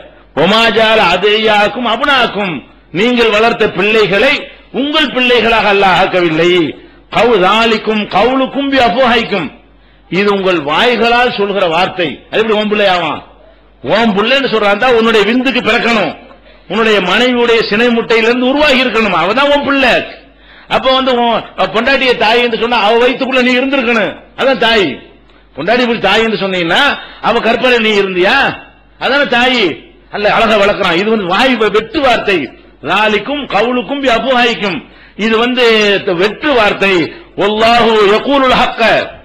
ஒமாஜால அதேயாக்கும் அபுனாக்கும் நீங்கள் வளர்த்த பிள்ளைகளை உங்கள் பிள்ளைகளாக அல்லாஹ் ஆக்கவில்லை கவுதாலிக்கும் கவுளுக்கும் அபுஹைக்கும் இது உங்கள் வாய்களால் சொல்கிற வார்த்தை அது எப்படி ஓம் பிள்ளையாவான் ஓம் பிள்ளைன்னு சொல்றான் உன்னுடைய விந்துக்கு பிறக்கணும் உன்னுடைய மனைவியுடைய சினை முட்டையிலிருந்து உருவாகி இருக்கணும் அவதான் உன் பிள்ளை அப்ப வந்து உன் பொண்டாட்டிய தாய் என்று சொன்னா அவ வயித்துக்குள்ள நீ இருந்திருக்கணும் அதான் தாய் பொண்டாட்டி இப்படி தாய் என்று சொன்னீங்கன்னா அவ கற்பனை நீ இருந்தியா அதான தாய் அல்ல அழகா வளர்க்கறான் இது வந்து வாய் வெட்டு வார்த்தை லாலிக்கும் கவுளுக்கும் அபுஹாய்க்கும் இது வந்து வெற்று வார்த்தை ஒல்லாஹு யகூலுல் ஹக்க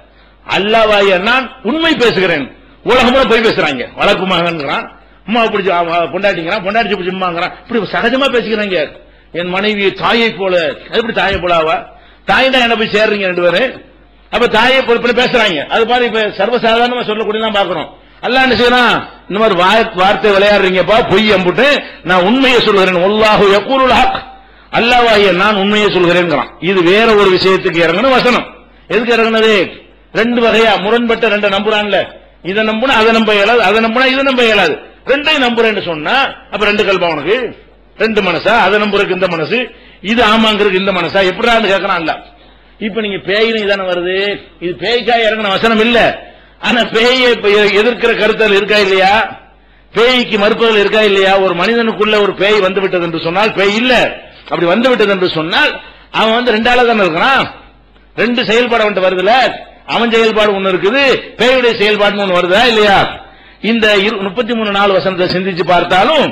அல்லாவாய நான் உண்மை பேசுகிறேன் உலகமுறை போய் பேசுறாங்க வளர்ப்பு மகன்கிறான் அம்மா பிடிச்சி பொண்டாட்டிங்கிறான் பொண்டாட்டி பிடிச்சி அம்மாங்கிறான் இப்படி சகஜமா பேசிக்கிறாங்க என் மனைவி தாயை போல அது எப்படி தாயை போல ஆவா தாய் தான் என்ன போய் சேர்றீங்க ரெண்டு பேரும் அப்ப தாயை போல இப்படி பேசுறாங்க அது மாதிரி இப்ப சர்வசாதாரணமா சொல்லக்கூடியதான் பாக்குறோம் அல்லாஹ் என்ன செய்யறான் இந்த மாதிரி வாய்- வார்த்தை விளையாடுறீங்கப்பா பொய் அம்புட்டு நான் உண்மையை சொல்கிறேன் ஒல்லாஹு யகூலுல் ஹக் அல்லாஹ்வாகிய நான் உண்மையை சொல்கிறேன்ங்கிறான் இது வேற ஒரு விஷயத்துக்கு இறங்கணும் வசனம் எதுக்கு இறங்குனது ரெண்டு வகையா முரண்பட்ட ரெண்டு நம்புறான்ல இதை நம்புனா அதை நம்ப இயலாது அதை நம்புனா இதை நம்ப இயலாது ரெண்டையும் நம்புறேன்னு சொன்னா அப்ப ரெண்டு கல்பா உனக்கு ரெண்டு மனசா அதை நம்புறதுக்கு இந்த மனசு இது ஆமாங்கிறதுக்கு இந்த மனசா எப்படின்னு கேட்கறான் இல்ல இப்ப நீங்க பேயின்னு இதானே வருது இது பேய்க்காய் இறங்கின வசனம் இல்ல ஆனா பேயை இப்ப எ- எதிர்க்கிற கருத்தல் இருக்கா இல்லையா பேய்க்கு மறுப்பதில் இருக்கா இல்லையா ஒரு மனிதனுக்குள்ள ஒரு பேய் வந்து விட்டது என்று சொன்னால் பேய் இல்ல அப்படி வந்து விட்டது என்று சொன்னால் அவன் வந்து ரெண்டால தானே இருக்கிறான் ரெண்டு செயல்பாடு அவன்கிட்ட வருதுல அவன் செயல்பாடு ஒண்ணு இருக்குது பேயுடைய செயல்பாடுன்னு ஒண்ணு வருதா இல்லையா இந்த முப்பத்தி மூணு நாலு வசனத்தை சிந்திச்சு பார்த்தாலும்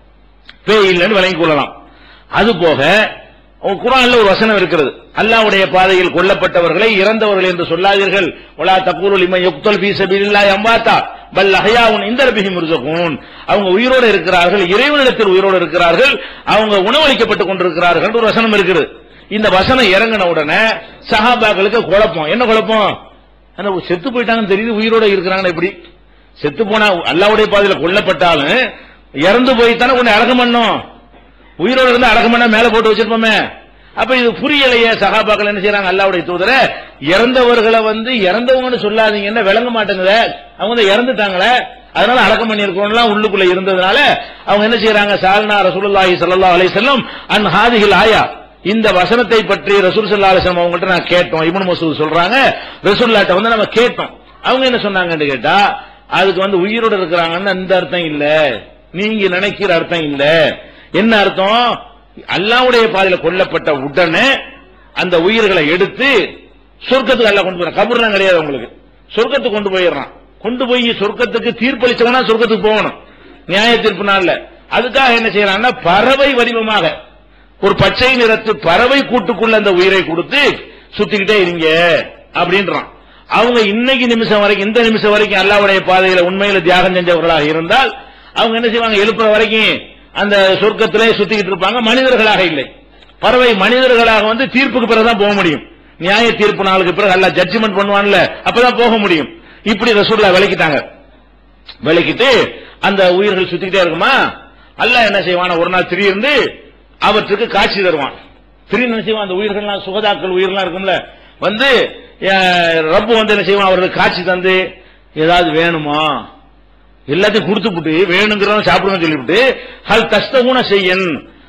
பேய் இல்லைன்னு விளங்கிக் கொள்ளலாம் அது போக ஒரு குரான்ல ஒரு வசனம் இருக்கிறது அல்லாஹ்வுடைய பாதையில் கொல்லப்பட்டவர்களை இறந்தவர்கள் என்று சொல்லாதீர்கள் வலா தக்கூரு லிமன் யுக்தல் ஃபீ சபீலில்லாஹி அம்வாத்தா பல் அஹ்யாவுன் இன்த ரப்பிஹிம் யுர்ஸகூன் அவங்க உயிரோடு இருக்கிறார்கள் இறைவனிடத்தில் உயிரோடு இருக்கிறார்கள் அவங்க உணவளிக்கப்பட்டுக் கொண்டிருக்கிறார்கள் என்று ஒரு வசனம் இருக்குது இந்த வசனம் இறங்கின உடனே சஹாபாக்களுக்கு குழப்பம் என்ன குழப்பம் ஆனா செத்து போயிட்டாங்கன்னு தெரியுது உயிரோட இருக்கிறாங்கன்னு எப்படி செத்து போனா அல்லாவுடைய பாதையில கொல்லப்பட்டாலும் இறந்து போய்த்தானே உன்னை அடக்கம் பண்ணும் உயிரோட இருந்து அடக்கம் பண்ணா மேல போட்டு வச்சிருப்போமே அப்ப இது புரியலையே சகாபாக்கள் என்ன செய்யறாங்க அல்லாவுடைய தூதர இறந்தவர்களை வந்து இறந்தவங்கன்னு சொல்லாதீங்கன்னா விளங்க மாட்டேங்குதே அவங்க வந்து இறந்துட்டாங்களே அதனால அடக்கம் பண்ணிருக்கோம்லாம் உள்ளுக்குள்ள இருந்ததுனால அவங்க என்ன செய்யறாங்க சால்னா ரசூலுல்லாஹி ஸல்லல்லாஹு அலைஹி வஸல்லம் அன் ஹாதிஹில் ஆயா இந்த வசனத்தை பற்றி ரசூல் ஸல்லல்லாஹு அலைஹி வஸல்லம் அவங்கள்ட்ட நான் கேட்டோம் இப்னு மசூத் சொல்றாங்க ரசூலுல்லாஹ்ட்ட வந்து நம்ம கேட்டோம் அவங்க என்ன சொன்னாங்கன்னு கேட்டா அதுக்கு வந்து உயிரோட இருக்கிறாங்கன்னு அந்த அர்த்தம் இல்ல நீங்க நினைக்கிற அர்த்தம் இல்ல என்ன அர்த்தம் அல்லாவுடைய பாதையில கொல்லப்பட்ட உடனே அந்த உயிர்களை எடுத்து சொர்க்கத்துக்கு அல்ல கொண்டு போயிடறான் கபர்லாம் கிடையாது உங்களுக்கு சொர்க்கத்துக்கு கொண்டு போயிடுறான் கொண்டு போய் சொர்க்கத்துக்கு தீர்ப்பளிச்சவனா சொர்க்கத்துக்கு போகணும் நியாய தீர்ப்பு நாள்ல அதுக்காக என்ன செய்யறான்னா பறவை வடிவமாக ஒரு பச்சை நிறத்து பறவை கூட்டுக்குள்ள அந்த உயிரை கொடுத்து சுத்திக்கிட்டே இருங்க அப்படின்றான் அவங்க இன்னைக்கு நிமிஷம் வரைக்கும் இந்த நிமிஷம் வரைக்கும் அல்லாவுடைய பாதையில உண்மையில தியாகம் செஞ்சவர்களாக இருந்தால் அவங்க என்ன செய்வாங்க எழுப்புற வரைக்கும் அந்த சொர்க்கத்திலே சுத்திக்கிட்டு இருப்பாங்க மனிதர்களாக இல்லை பறவை மனிதர்களாக வந்து தீர்ப்புக்கு பிறகுதான் போக முடியும் நியாய தீர்ப்பு நாளுக்கு பிறகு அல்ல ஜட்ஜ்மெண்ட் பண்ணுவான்ல அப்பதான் போக முடியும் இப்படி ரசூல்லா விளக்கிட்டாங்க விளக்கிட்டு அந்த உயிர்கள் சுத்திக்கிட்டே இருக்குமா அல்லாஹ் என்ன செய்வான் ஒரு நாள் திடீர்ந்து அவற்றுக்கு காட்சி தருவான் திடீர்னு என்ன செய்வான் அந்த உயிர்கள்லாம் சுகதாக்கள் உயிரெல்லாம் இருக்கும்ல வந்து அஹ், ரப்பு வந்து என்ன செய்வான் அவர்களுக்கு காட்சி தந்து ஏதாவது வேணுமா எல்லாத்தையும் கொடுத்துப்புட்டு வேணுங்கிறவங்க சாப்பிடுங்க சொல்லிவிட்டு ஹல் தஸ்தகுன செய்யன்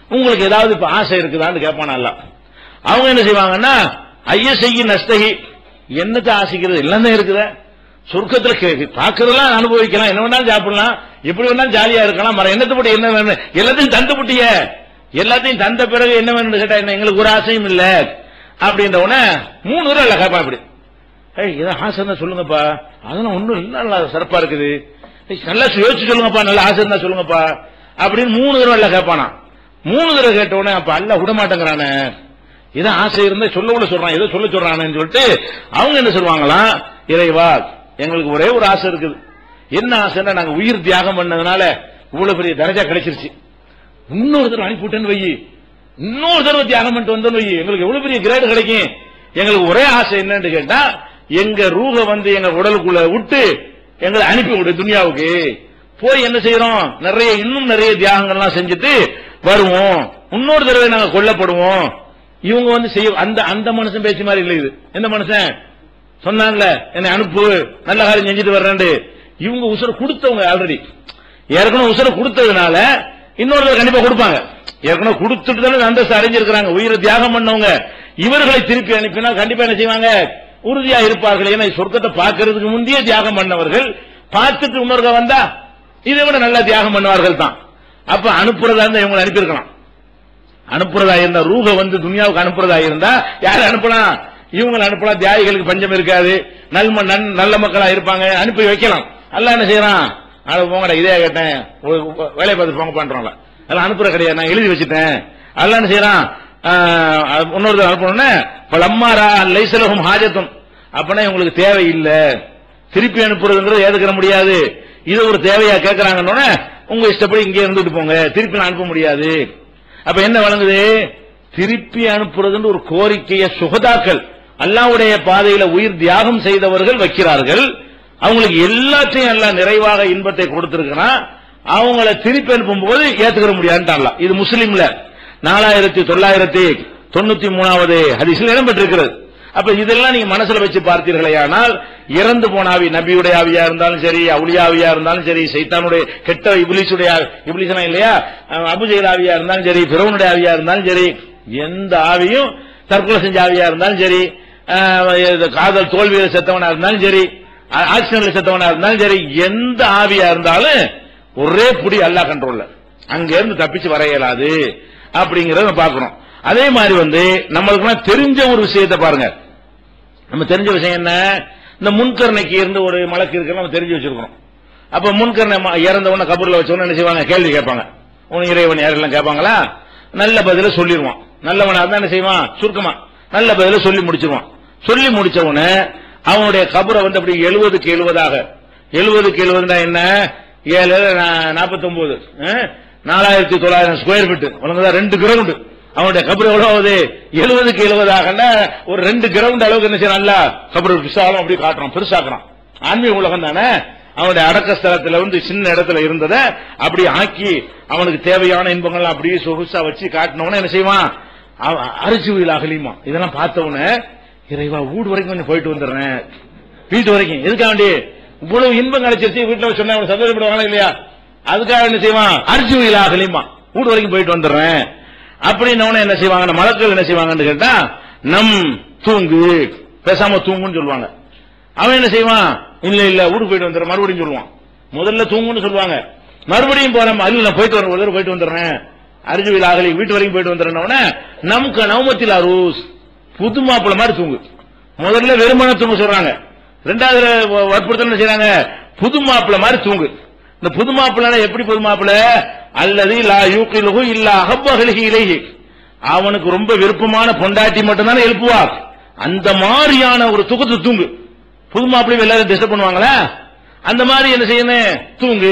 உங்களுக்கு ஏதாவது இப்ப ஆசை இருக்குதான்னு கேட்பான் அல்ல அவங்க என்ன செய்வாங்கன்னா ஐய செய்ய நஷ்டகி என்னத்தை ஆசைக்கிறது எல்லாம் தான் இருக்குதே சொர்க்கத்துல கே- பார்க்கறதெல்லாம் அனுபவிக்கலாம் என்ன வேணாலும் சாப்பிடலாம் எப்படி வேணாலும் ஜாலியா இருக்கலாம் மரம் என்னத்தை போட்டு என்ன வேணும் எல்லாத்தையும் தந்து புட்டிய எல்லாத்தையும் தந்த பிறகு என்ன வேணும்னு கேட்டா என்ன எங்களுக்கு ஒரு ஆசையும் இல்ல அப்படின்ற உடனே மூணு தடவை இல்ல கேட்பான் இப்படி ஏய் ஏதோ ஆசை இருந்தா சொல்லுங்கப்பா அதெல்லாம் ஒண்ணும் இல்ல நல்லா சிறப்பா இருக்குது ஏய், நல்லா யோசிச்சு சொல்லுங்கப்பா நல்ல ஆசை இருந்தா சொல்லுங்கப்பா அப்படின்னு மூணு தடவை இல்ல கேட்பானா மூணு தடவை கேட்ட உடனே அப்ப அல்ல விட மாட்டேங்கிறானே ஏதோ ஆசை இருந்தா சொல்ல கூட சொல்றான் ஏதோ சொல்ல சொல்றானேன்னு சொல்லிட்டு அவங்க என்ன சொல்லுவாங்களாம் இறைவா எங்களுக்கு ஒரே ஒரு ஆசை இருக்குது என்ன ஆசைன்னா நாங்க உயிர் தியாகம் பண்ணதுனால இவ்வளவு பெரிய தரஜா கிடைச்சிருச்சு இன்னொரு தடவை அனுப்பிவிட்டேன்னு வை இன்னொரு தடவை தியாகம் பண்ணிட்டு வந்தோன்னு வை எங்களுக்கு எவ்வளவு பெரிய கிரேடு கிடைக்கும் எங்களுக்கு ஒரே ஆசை என்னன்னு கேட்டா எங்க ரூஹ வந்து எங்க உடலுக்குள்ள விட்டு எங்களை அனுப்பி விடு துனியாவுக்கு போய் என்ன செய்யறோம் நிறைய இன்னும் நிறைய தியாகங்கள்லாம் செஞ்சுட்டு வருவோம் இன்னொரு தடவை நாங்க கொல்லப்படுவோம் இவங்க வந்து செய்ய அந்த அந்த மனுஷன் பேச்சு மாதிரி இல்லை இது எந்த மனுஷன் சொன்னான்ல என்னை அனுப்பு நல்ல காரியம் செஞ்சுட்டு வர்றேன் இவங்க உசுர கொடுத்தவங்க ஆல்ரெடி ஏற்கனவே உசுர கொடுத்ததுனால இன்னொரு தடவை கண்டிப்பா கொடுப்பாங்க ஏற்கனவே கொடுத்துட்டு தானே அந்தஸ்து அடைஞ்சிருக்கிறாங்க உயிரை தியாகம் பண்ணவங்க இவர்களை திருப்பி அனுப்பினா கண்டிப்பா என்ன செய்வாங்க உறுதியா இருப்பார்கள் ஏன்னா சொர்க்கத்தை பார்க்கறதுக்கு முந்தைய தியாகம் பண்ணவர்கள் பார்த்துட்டு இன்னொருக்க வந்தா இதை விட நல்லா தியாகம் பண்ணுவார்கள் தான் அப்ப அனுப்புறதா இருந்தா இவங்களை அனுப்பியிருக்கலாம் அனுப்புறதா இருந்தா ரூஹ வந்து துனியாவுக்கு அனுப்புறதா இருந்தா யார் அனுப்பலாம் இவங்களை அனுப்பலாம் தியாகிகளுக்கு பஞ்சம் இருக்காது நல்ம நன்- நல்ல மக்களா இருப்பாங்க அனுப்பி வைக்கலாம் அல்ல என்ன செய்யறான் அட போங்கடா இதே கேட்டேன் ஒரு- ஒரு வேலையை பார்த்து போங்க பண்றோம்ல அதெல்லாம் அனுப்புற கிடையாது நான் எழுதி வச்சுட்டேன் அல்ல என்ன செய்யறான் ஆஹ், அது இன்னொரு அனுப்பணும்னா பலம்மாரா லைசலகும் ஹாஜத்தும் அப்பனா உங்களுக்கு தேவை இல்ல திருப்பி அனுப்புறதுங்கிறது ஏதுக்கிற முடியாது இது ஒரு தேவையா கேட்கறாங்கன்னு உங்க இஷ்டப்படி இங்கே இருந்துட்டு போங்க திருப்பி நான் அனுப்ப முடியாது அப்ப என்ன வழங்குது திருப்பி அனுப்புறதுன்னு ஒரு கோரிக்கையை சுகதாக்கள் அல்லாவுடைய பாதையில உயிர் தியாகம் செய்தவர்கள் வைக்கிறார்கள் அவங்களுக்கு எல்லாத்தையும் எல்லாம் நிறைவாக இன்பத்தை கொடுத்திருக்கிறான் அவங்கள திருப்பி அனுப்பும் போது ஏத்துக்கிற முடியாதுன்னு இது முஸ்லீம்ல நாலாயிரத்தி தொள்ளாயிரத்தி தொண்ணூத்தி மூணாவது ஹதீஸ்ல இடம்பெற்றிருக்கிறது அப்ப இதெல்லாம் நீங்க மனசுல வச்சு பார்த்தீர்களேயானால் இறந்து போன ஆவி நபியுடைய ஆவியா இருந்தாலும் சரி அவுளியாவியா இருந்தாலும் சரி சைத்தானுடைய கெட்ட இபிலிசுடைய இபிலிசனா இல்லையா அஹ் அபுஜெயல் ஆவியா இருந்தாலும் சரி பிறவனுடைய ஆவியா இருந்தாலும் சரி எந்த ஆவியும் தற்கொலை செஞ்ச ஆவியா இருந்தாலும் சரி அஹ் இது காதல் தோல்வியில செத்தவனா இருந்தாலும் சரி ஆ- ஆக்சிடென்ட்ல செத்தவனா இருந்தாலும் சரி எந்த ஆவியா இருந்தாலும் ஒரே புடி அல்லா கண்ட்ரோல்ல அங்க இருந்து தப்பிச்சு வர இயலாது அப்படிங்கறத நம்ம பார்க்கிறோம் அதே மாதிரி வந்து நம்மளுக்கு தெரிஞ்ச ஒரு விஷயத்தை பாருங்க நம்ம தெரிஞ்ச விஷயம் என்ன இந்த முன்கருணைக்கு இருந்து ஒரு மலக்கு இருக்கு நம்ம தெரிஞ்சு வச்சிருக்கிறோம் அப்ப முன்கருணை ம- இறந்த உடனே கபூர்ல வச்ச உடனே என்ன செய்வாங்க கேள்வி கேட்பாங்க உன் இறைவன் யாரெல்லாம் கேட்பாங்களா நல்ல பதில சொல்லிடுவான் நல்லவனா இருந்தா என்ன செய்வான் சுருக்கமா நல்ல பதில சொல்லி முடிச்சிருவான் சொல்லி முடிச்ச உடனே அவனுடைய கபரை வந்து அப்படி எழுபதுக்கு எழுபதாக எழுபதுக்கு எழுபதுனா என்ன ஏழு நாற்பத்தி ஒன்பது நாலாயிரத்தி தொள்ளாயிரம் ஸ்கொயர் ஃபீட் உனக்கு ரெண்டு கிரவுண்ட் அவனுடைய கபர் எவ்வளவு ஆகுது எழுபதுக்கு எழுபதாகன்னா ஒரு ரெண்டு கிரவுண்ட் அளவுக்கு என்ன செய்யறான்ல கபர் விசாலம் அப்படி காட்டுறான் பெருசாக்குறான் ஆன்மீக உலகம் தானே அவனுடைய அடக்க ஸ்தலத்துல வந்து சின்ன இடத்துல இருந்ததை அப்படி ஆக்கி அவனுக்கு தேவையான இன்பங்கள்லாம் அப்படியே சொகுசா வச்சு காட்டினவன என்ன செய்வான் அவன் அரிசி வீல் அகலியுமா இதெல்லாம் பார்த்தவன இறைவா வீடு வரைக்கும் கொஞ்சம் போயிட்டு வந்துடுறேன் வீட்டு வரைக்கும் எதுக்காக வேண்டி இவ்வளவு இன்பம் கிடைச்சிருச்சு வீட்டுல சொன்னா அவன் சந்தோஷப்படுவாங்களா இல்லையா அதுக்காக என்ன செய்வான் அரிசி வீல் அகலியுமா வீடு வரைக்கும் போயிட்டு வந்துடுறேன் அப்படின்னவன என்ன செய்வாங்க மலக்கள் என்ன செய்வாங்கன்னு கேட்டா நம் தூங்கு பேசாம தூங்குன்னு சொல்லுவாங்க அவன் என்ன செய்வான் இல்ல இல்ல வீட்டுக்கு போயிட்டு வந்துடுறேன் மறுபடியும் சொல்லுவான் முதல்ல தூங்குன்னு சொல்லுவாங்க மறுபடியும் போறேன் அல்ல நான் போயிட்டு வரேன் ஒரு தடவை போயிட்டு வந்துடுறேன் அரிஜுவில் ஆகலி வீட்டு வரைக்கும் போயிட்டு வந்துடுறேன் நமக்கு நவமத்தில் அரூஸ் புது மாப்பிள்ள மாதிரி தூங்கு முதல்ல வெறுமன தூங்க சொல்றாங்க ரெண்டாவது வற்புறுத்தல் என்ன செய்றாங்க புது மாப்பிள்ள மாதிரி தூங்கு இந்த புது மாப்பிள்ளை எப்படி புது மாப்பிள்ள அல்லது லா யூக்கிலுகு இல்ல அகப்பகலிகி இலேஹி அவனுக்கு ரொம்ப விருப்பமான பொண்டாட்டி மட்டும்தானே எழுப்புவார் அந்த மாதிரியான ஒரு தூக்கத்தை தூங்கு புது மாப்பிள்ளை எல்லாரும் டிஸ்டர்ப் பண்ணுவாங்களா அந்த மாதிரி என்ன செய்யணும் தூங்கு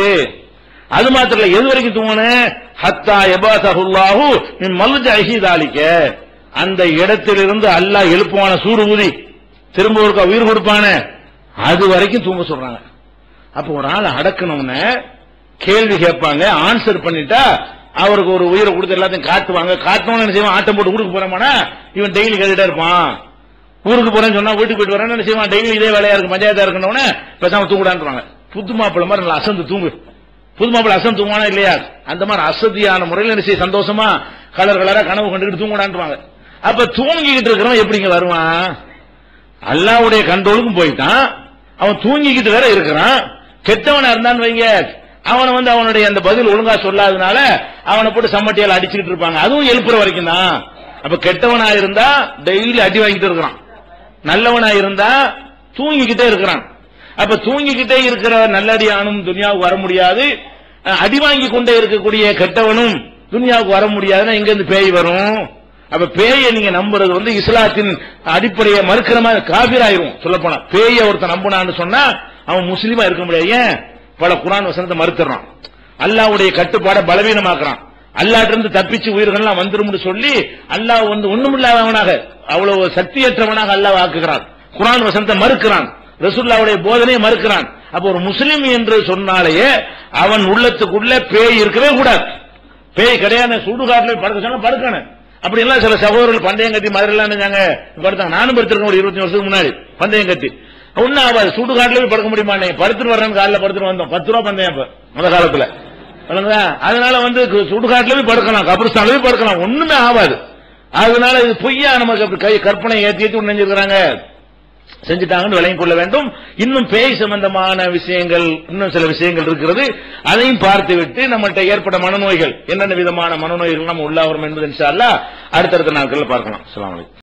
அது மாத்திரம் இல்ல எது வரைக்கும் தூங்கணும் ஹத்தா எபாசகுல்லாஹு மின் மல்லுஜ அஹிதாலிக்க அந்த இடத்திலிருந்து அல்லாஹ் எழுப்புவான சூடு ஊதி திரும்ப ஒருக்கா உயிர் கொடுப்பான அது வரைக்கும் தூங்க சொல்றாங்க அப்ப ஒரு ஆள் அடக்கணும்னு கேள்வி கேட்பாங்க ஆன்சர் பண்ணிட்டா அவருக்கு ஒரு உயிரை கொடுத்து எல்லாத்தையும் காட்டுவாங்க காட்டணும்னு என்ன செய்வான் ஆட்டம் போட்டு ஊருக்கு போறோமானா இவன் டெய்லி கேட்டுட்டே இருப்பான் ஊருக்கு போறேன்னு சொன்னா வீட்டுக்கு போயிட்டு வரேன்னு என்ன செய்வான் டெய்லி இதே வேலையா இருக்கு பஞ்சாயத்தா இருக்கணும்னு பேசாம தூங்குடான்றாங்க புது மாப்பிள்ள மாதிரி நல்லா அசந்து தூங்கு புது மாப்பிள்ள அசந்து தூங்குவானா இல்லையா அந்த மாதிரி அசதியான முறையில் என்ன செய்ய சந்தோஷமா கலர் கலரா கனவு கண்டுக்கிட்டு தூங்கடான்றாங்க அப்ப தூங்கிக்கிட்டு இருக்கிறவன் எப்படிங்க வருவான் அல்லாவுடைய கண்ட்ரோலுக்கும் போயிட்டான் அவன் தூங்கிக்கிட்டு வேற இருக்கிறான் கெட்டவனா இருந்தான்னு வைங்க அவனை வந்து அவனுடைய அந்த பதில் ஒழுங்கா சொல்லாதனால அவனை போட்டு சம்மட்டியால் அடிச்சுக்கிட்டு இருப்பாங்க அதுவும் எழுப்புற வரைக்கும் தான் அப்ப கெட்டவனா இருந்தா டெய்லி அடி வாங்கிட்டு இருக்கிறான் நல்லவனா இருந்தா தூங்கிக்கிட்டே இருக்கிறான் அப்ப தூங்கிக்கிட்டே இருக்கிற நல்லடியானும் துனியாவுக்கு வர முடியாது அஹ், அடி வாங்கி கொண்டே இருக்கக்கூடிய கெட்டவனும் துனியாவுக்கு வர முடியாதுன்னா எங்க இருந்து பேய் வரும் அப்ப பேயை நீங்க நம்புறது வந்து இஸ்லாத்தின் அடிப்படையை மறுக்கிற மாதிரி காபிராயிரும் சொல்ல போனா பேயை ஒருத்தன் நம்புனான்னு சொன்னா அவன் முஸ்லீமா இருக்க முடியாது ஏன் பல குரான் வசனத்தை மறுத்துறான் அல்லாவுடைய கட்டுப்பாடை பலவீனமாக்குறான் அல்லாட்ட இருந்து தப்பிச்சு உயிர்கள்லாம் வந்துரும்னு சொல்லி அல்லாஹ் வந்து ஒண்ணுமில்லாதவனாக அவ்வளவு சக்தியற்றவனாக அல்லாஹ் ஆக்குகிறான் குரான் வசனத்தை மறுக்கிறான் ரசூல்லாவுடைய போதனையை மறுக்கிறான் அப்ப ஒரு முஸ்லிம் என்று சொன்னாலேயே அவன் உள்ளத்துக்குள்ள பேய் இருக்கவே கூடாது பேய் கிடையாது சுடுகாட்டுல படுக்க சொன்னா படுக்கணும் அப்படி எல்லாம் சில சகோதரர்கள் பந்தயம் கட்டி மதுரெல்லாம் நினைச்சாங்க படுத்தாங்க நானும் படுத்திருக்கேன் ஒரு இருபத்தி வருஷத்துக்கு முன்னாடி பந்தயம் கட்டி ஒன்னும் ஆகாது சுடுகாட்டுல போய் படுக்க முடியுமா நீ படுத்துட்டு வர்றேன்னு காலைல படுத்துட்டு வந்தோம் பத்து ரூபா பந்தயம் அப்ப முத காலத்துல விளங்குதா? அதனால வந்து கு- சுடுகாட்டுல போய் படுக்கலாம் கபிரிஸ்தான்ல போய் படுக்கலாம் ஒண்ணுமே ஆகாது அதனால இது பொய்யா நமக்கு அப்படி கை கற்பனை ஏத்தி ஏத்தி நினைஞ்சிருக்கிறாங்க செஞ்சுட்டாங்கன்னு விளங்கிக் கொள்ள வேண்டும் இன்னும் பேய் சம்பந்தமான விஷயங்கள் இன்னும் சில விஷயங்கள் இருக்கிறது அதையும் பார்த்துவிட்டு நம்மள்ட்ட ஏற்பட்ட மனநோய்கள் என்னென்ன விதமான மனநோய்கள் நம்ம உள்ளாகிறோம் என்பது இன்ஷா அல்லாஹ் அடுத்தடுத்த நாட்களில் பார்க்கலாம் அஸ்ஸலாமு அலைக்கும்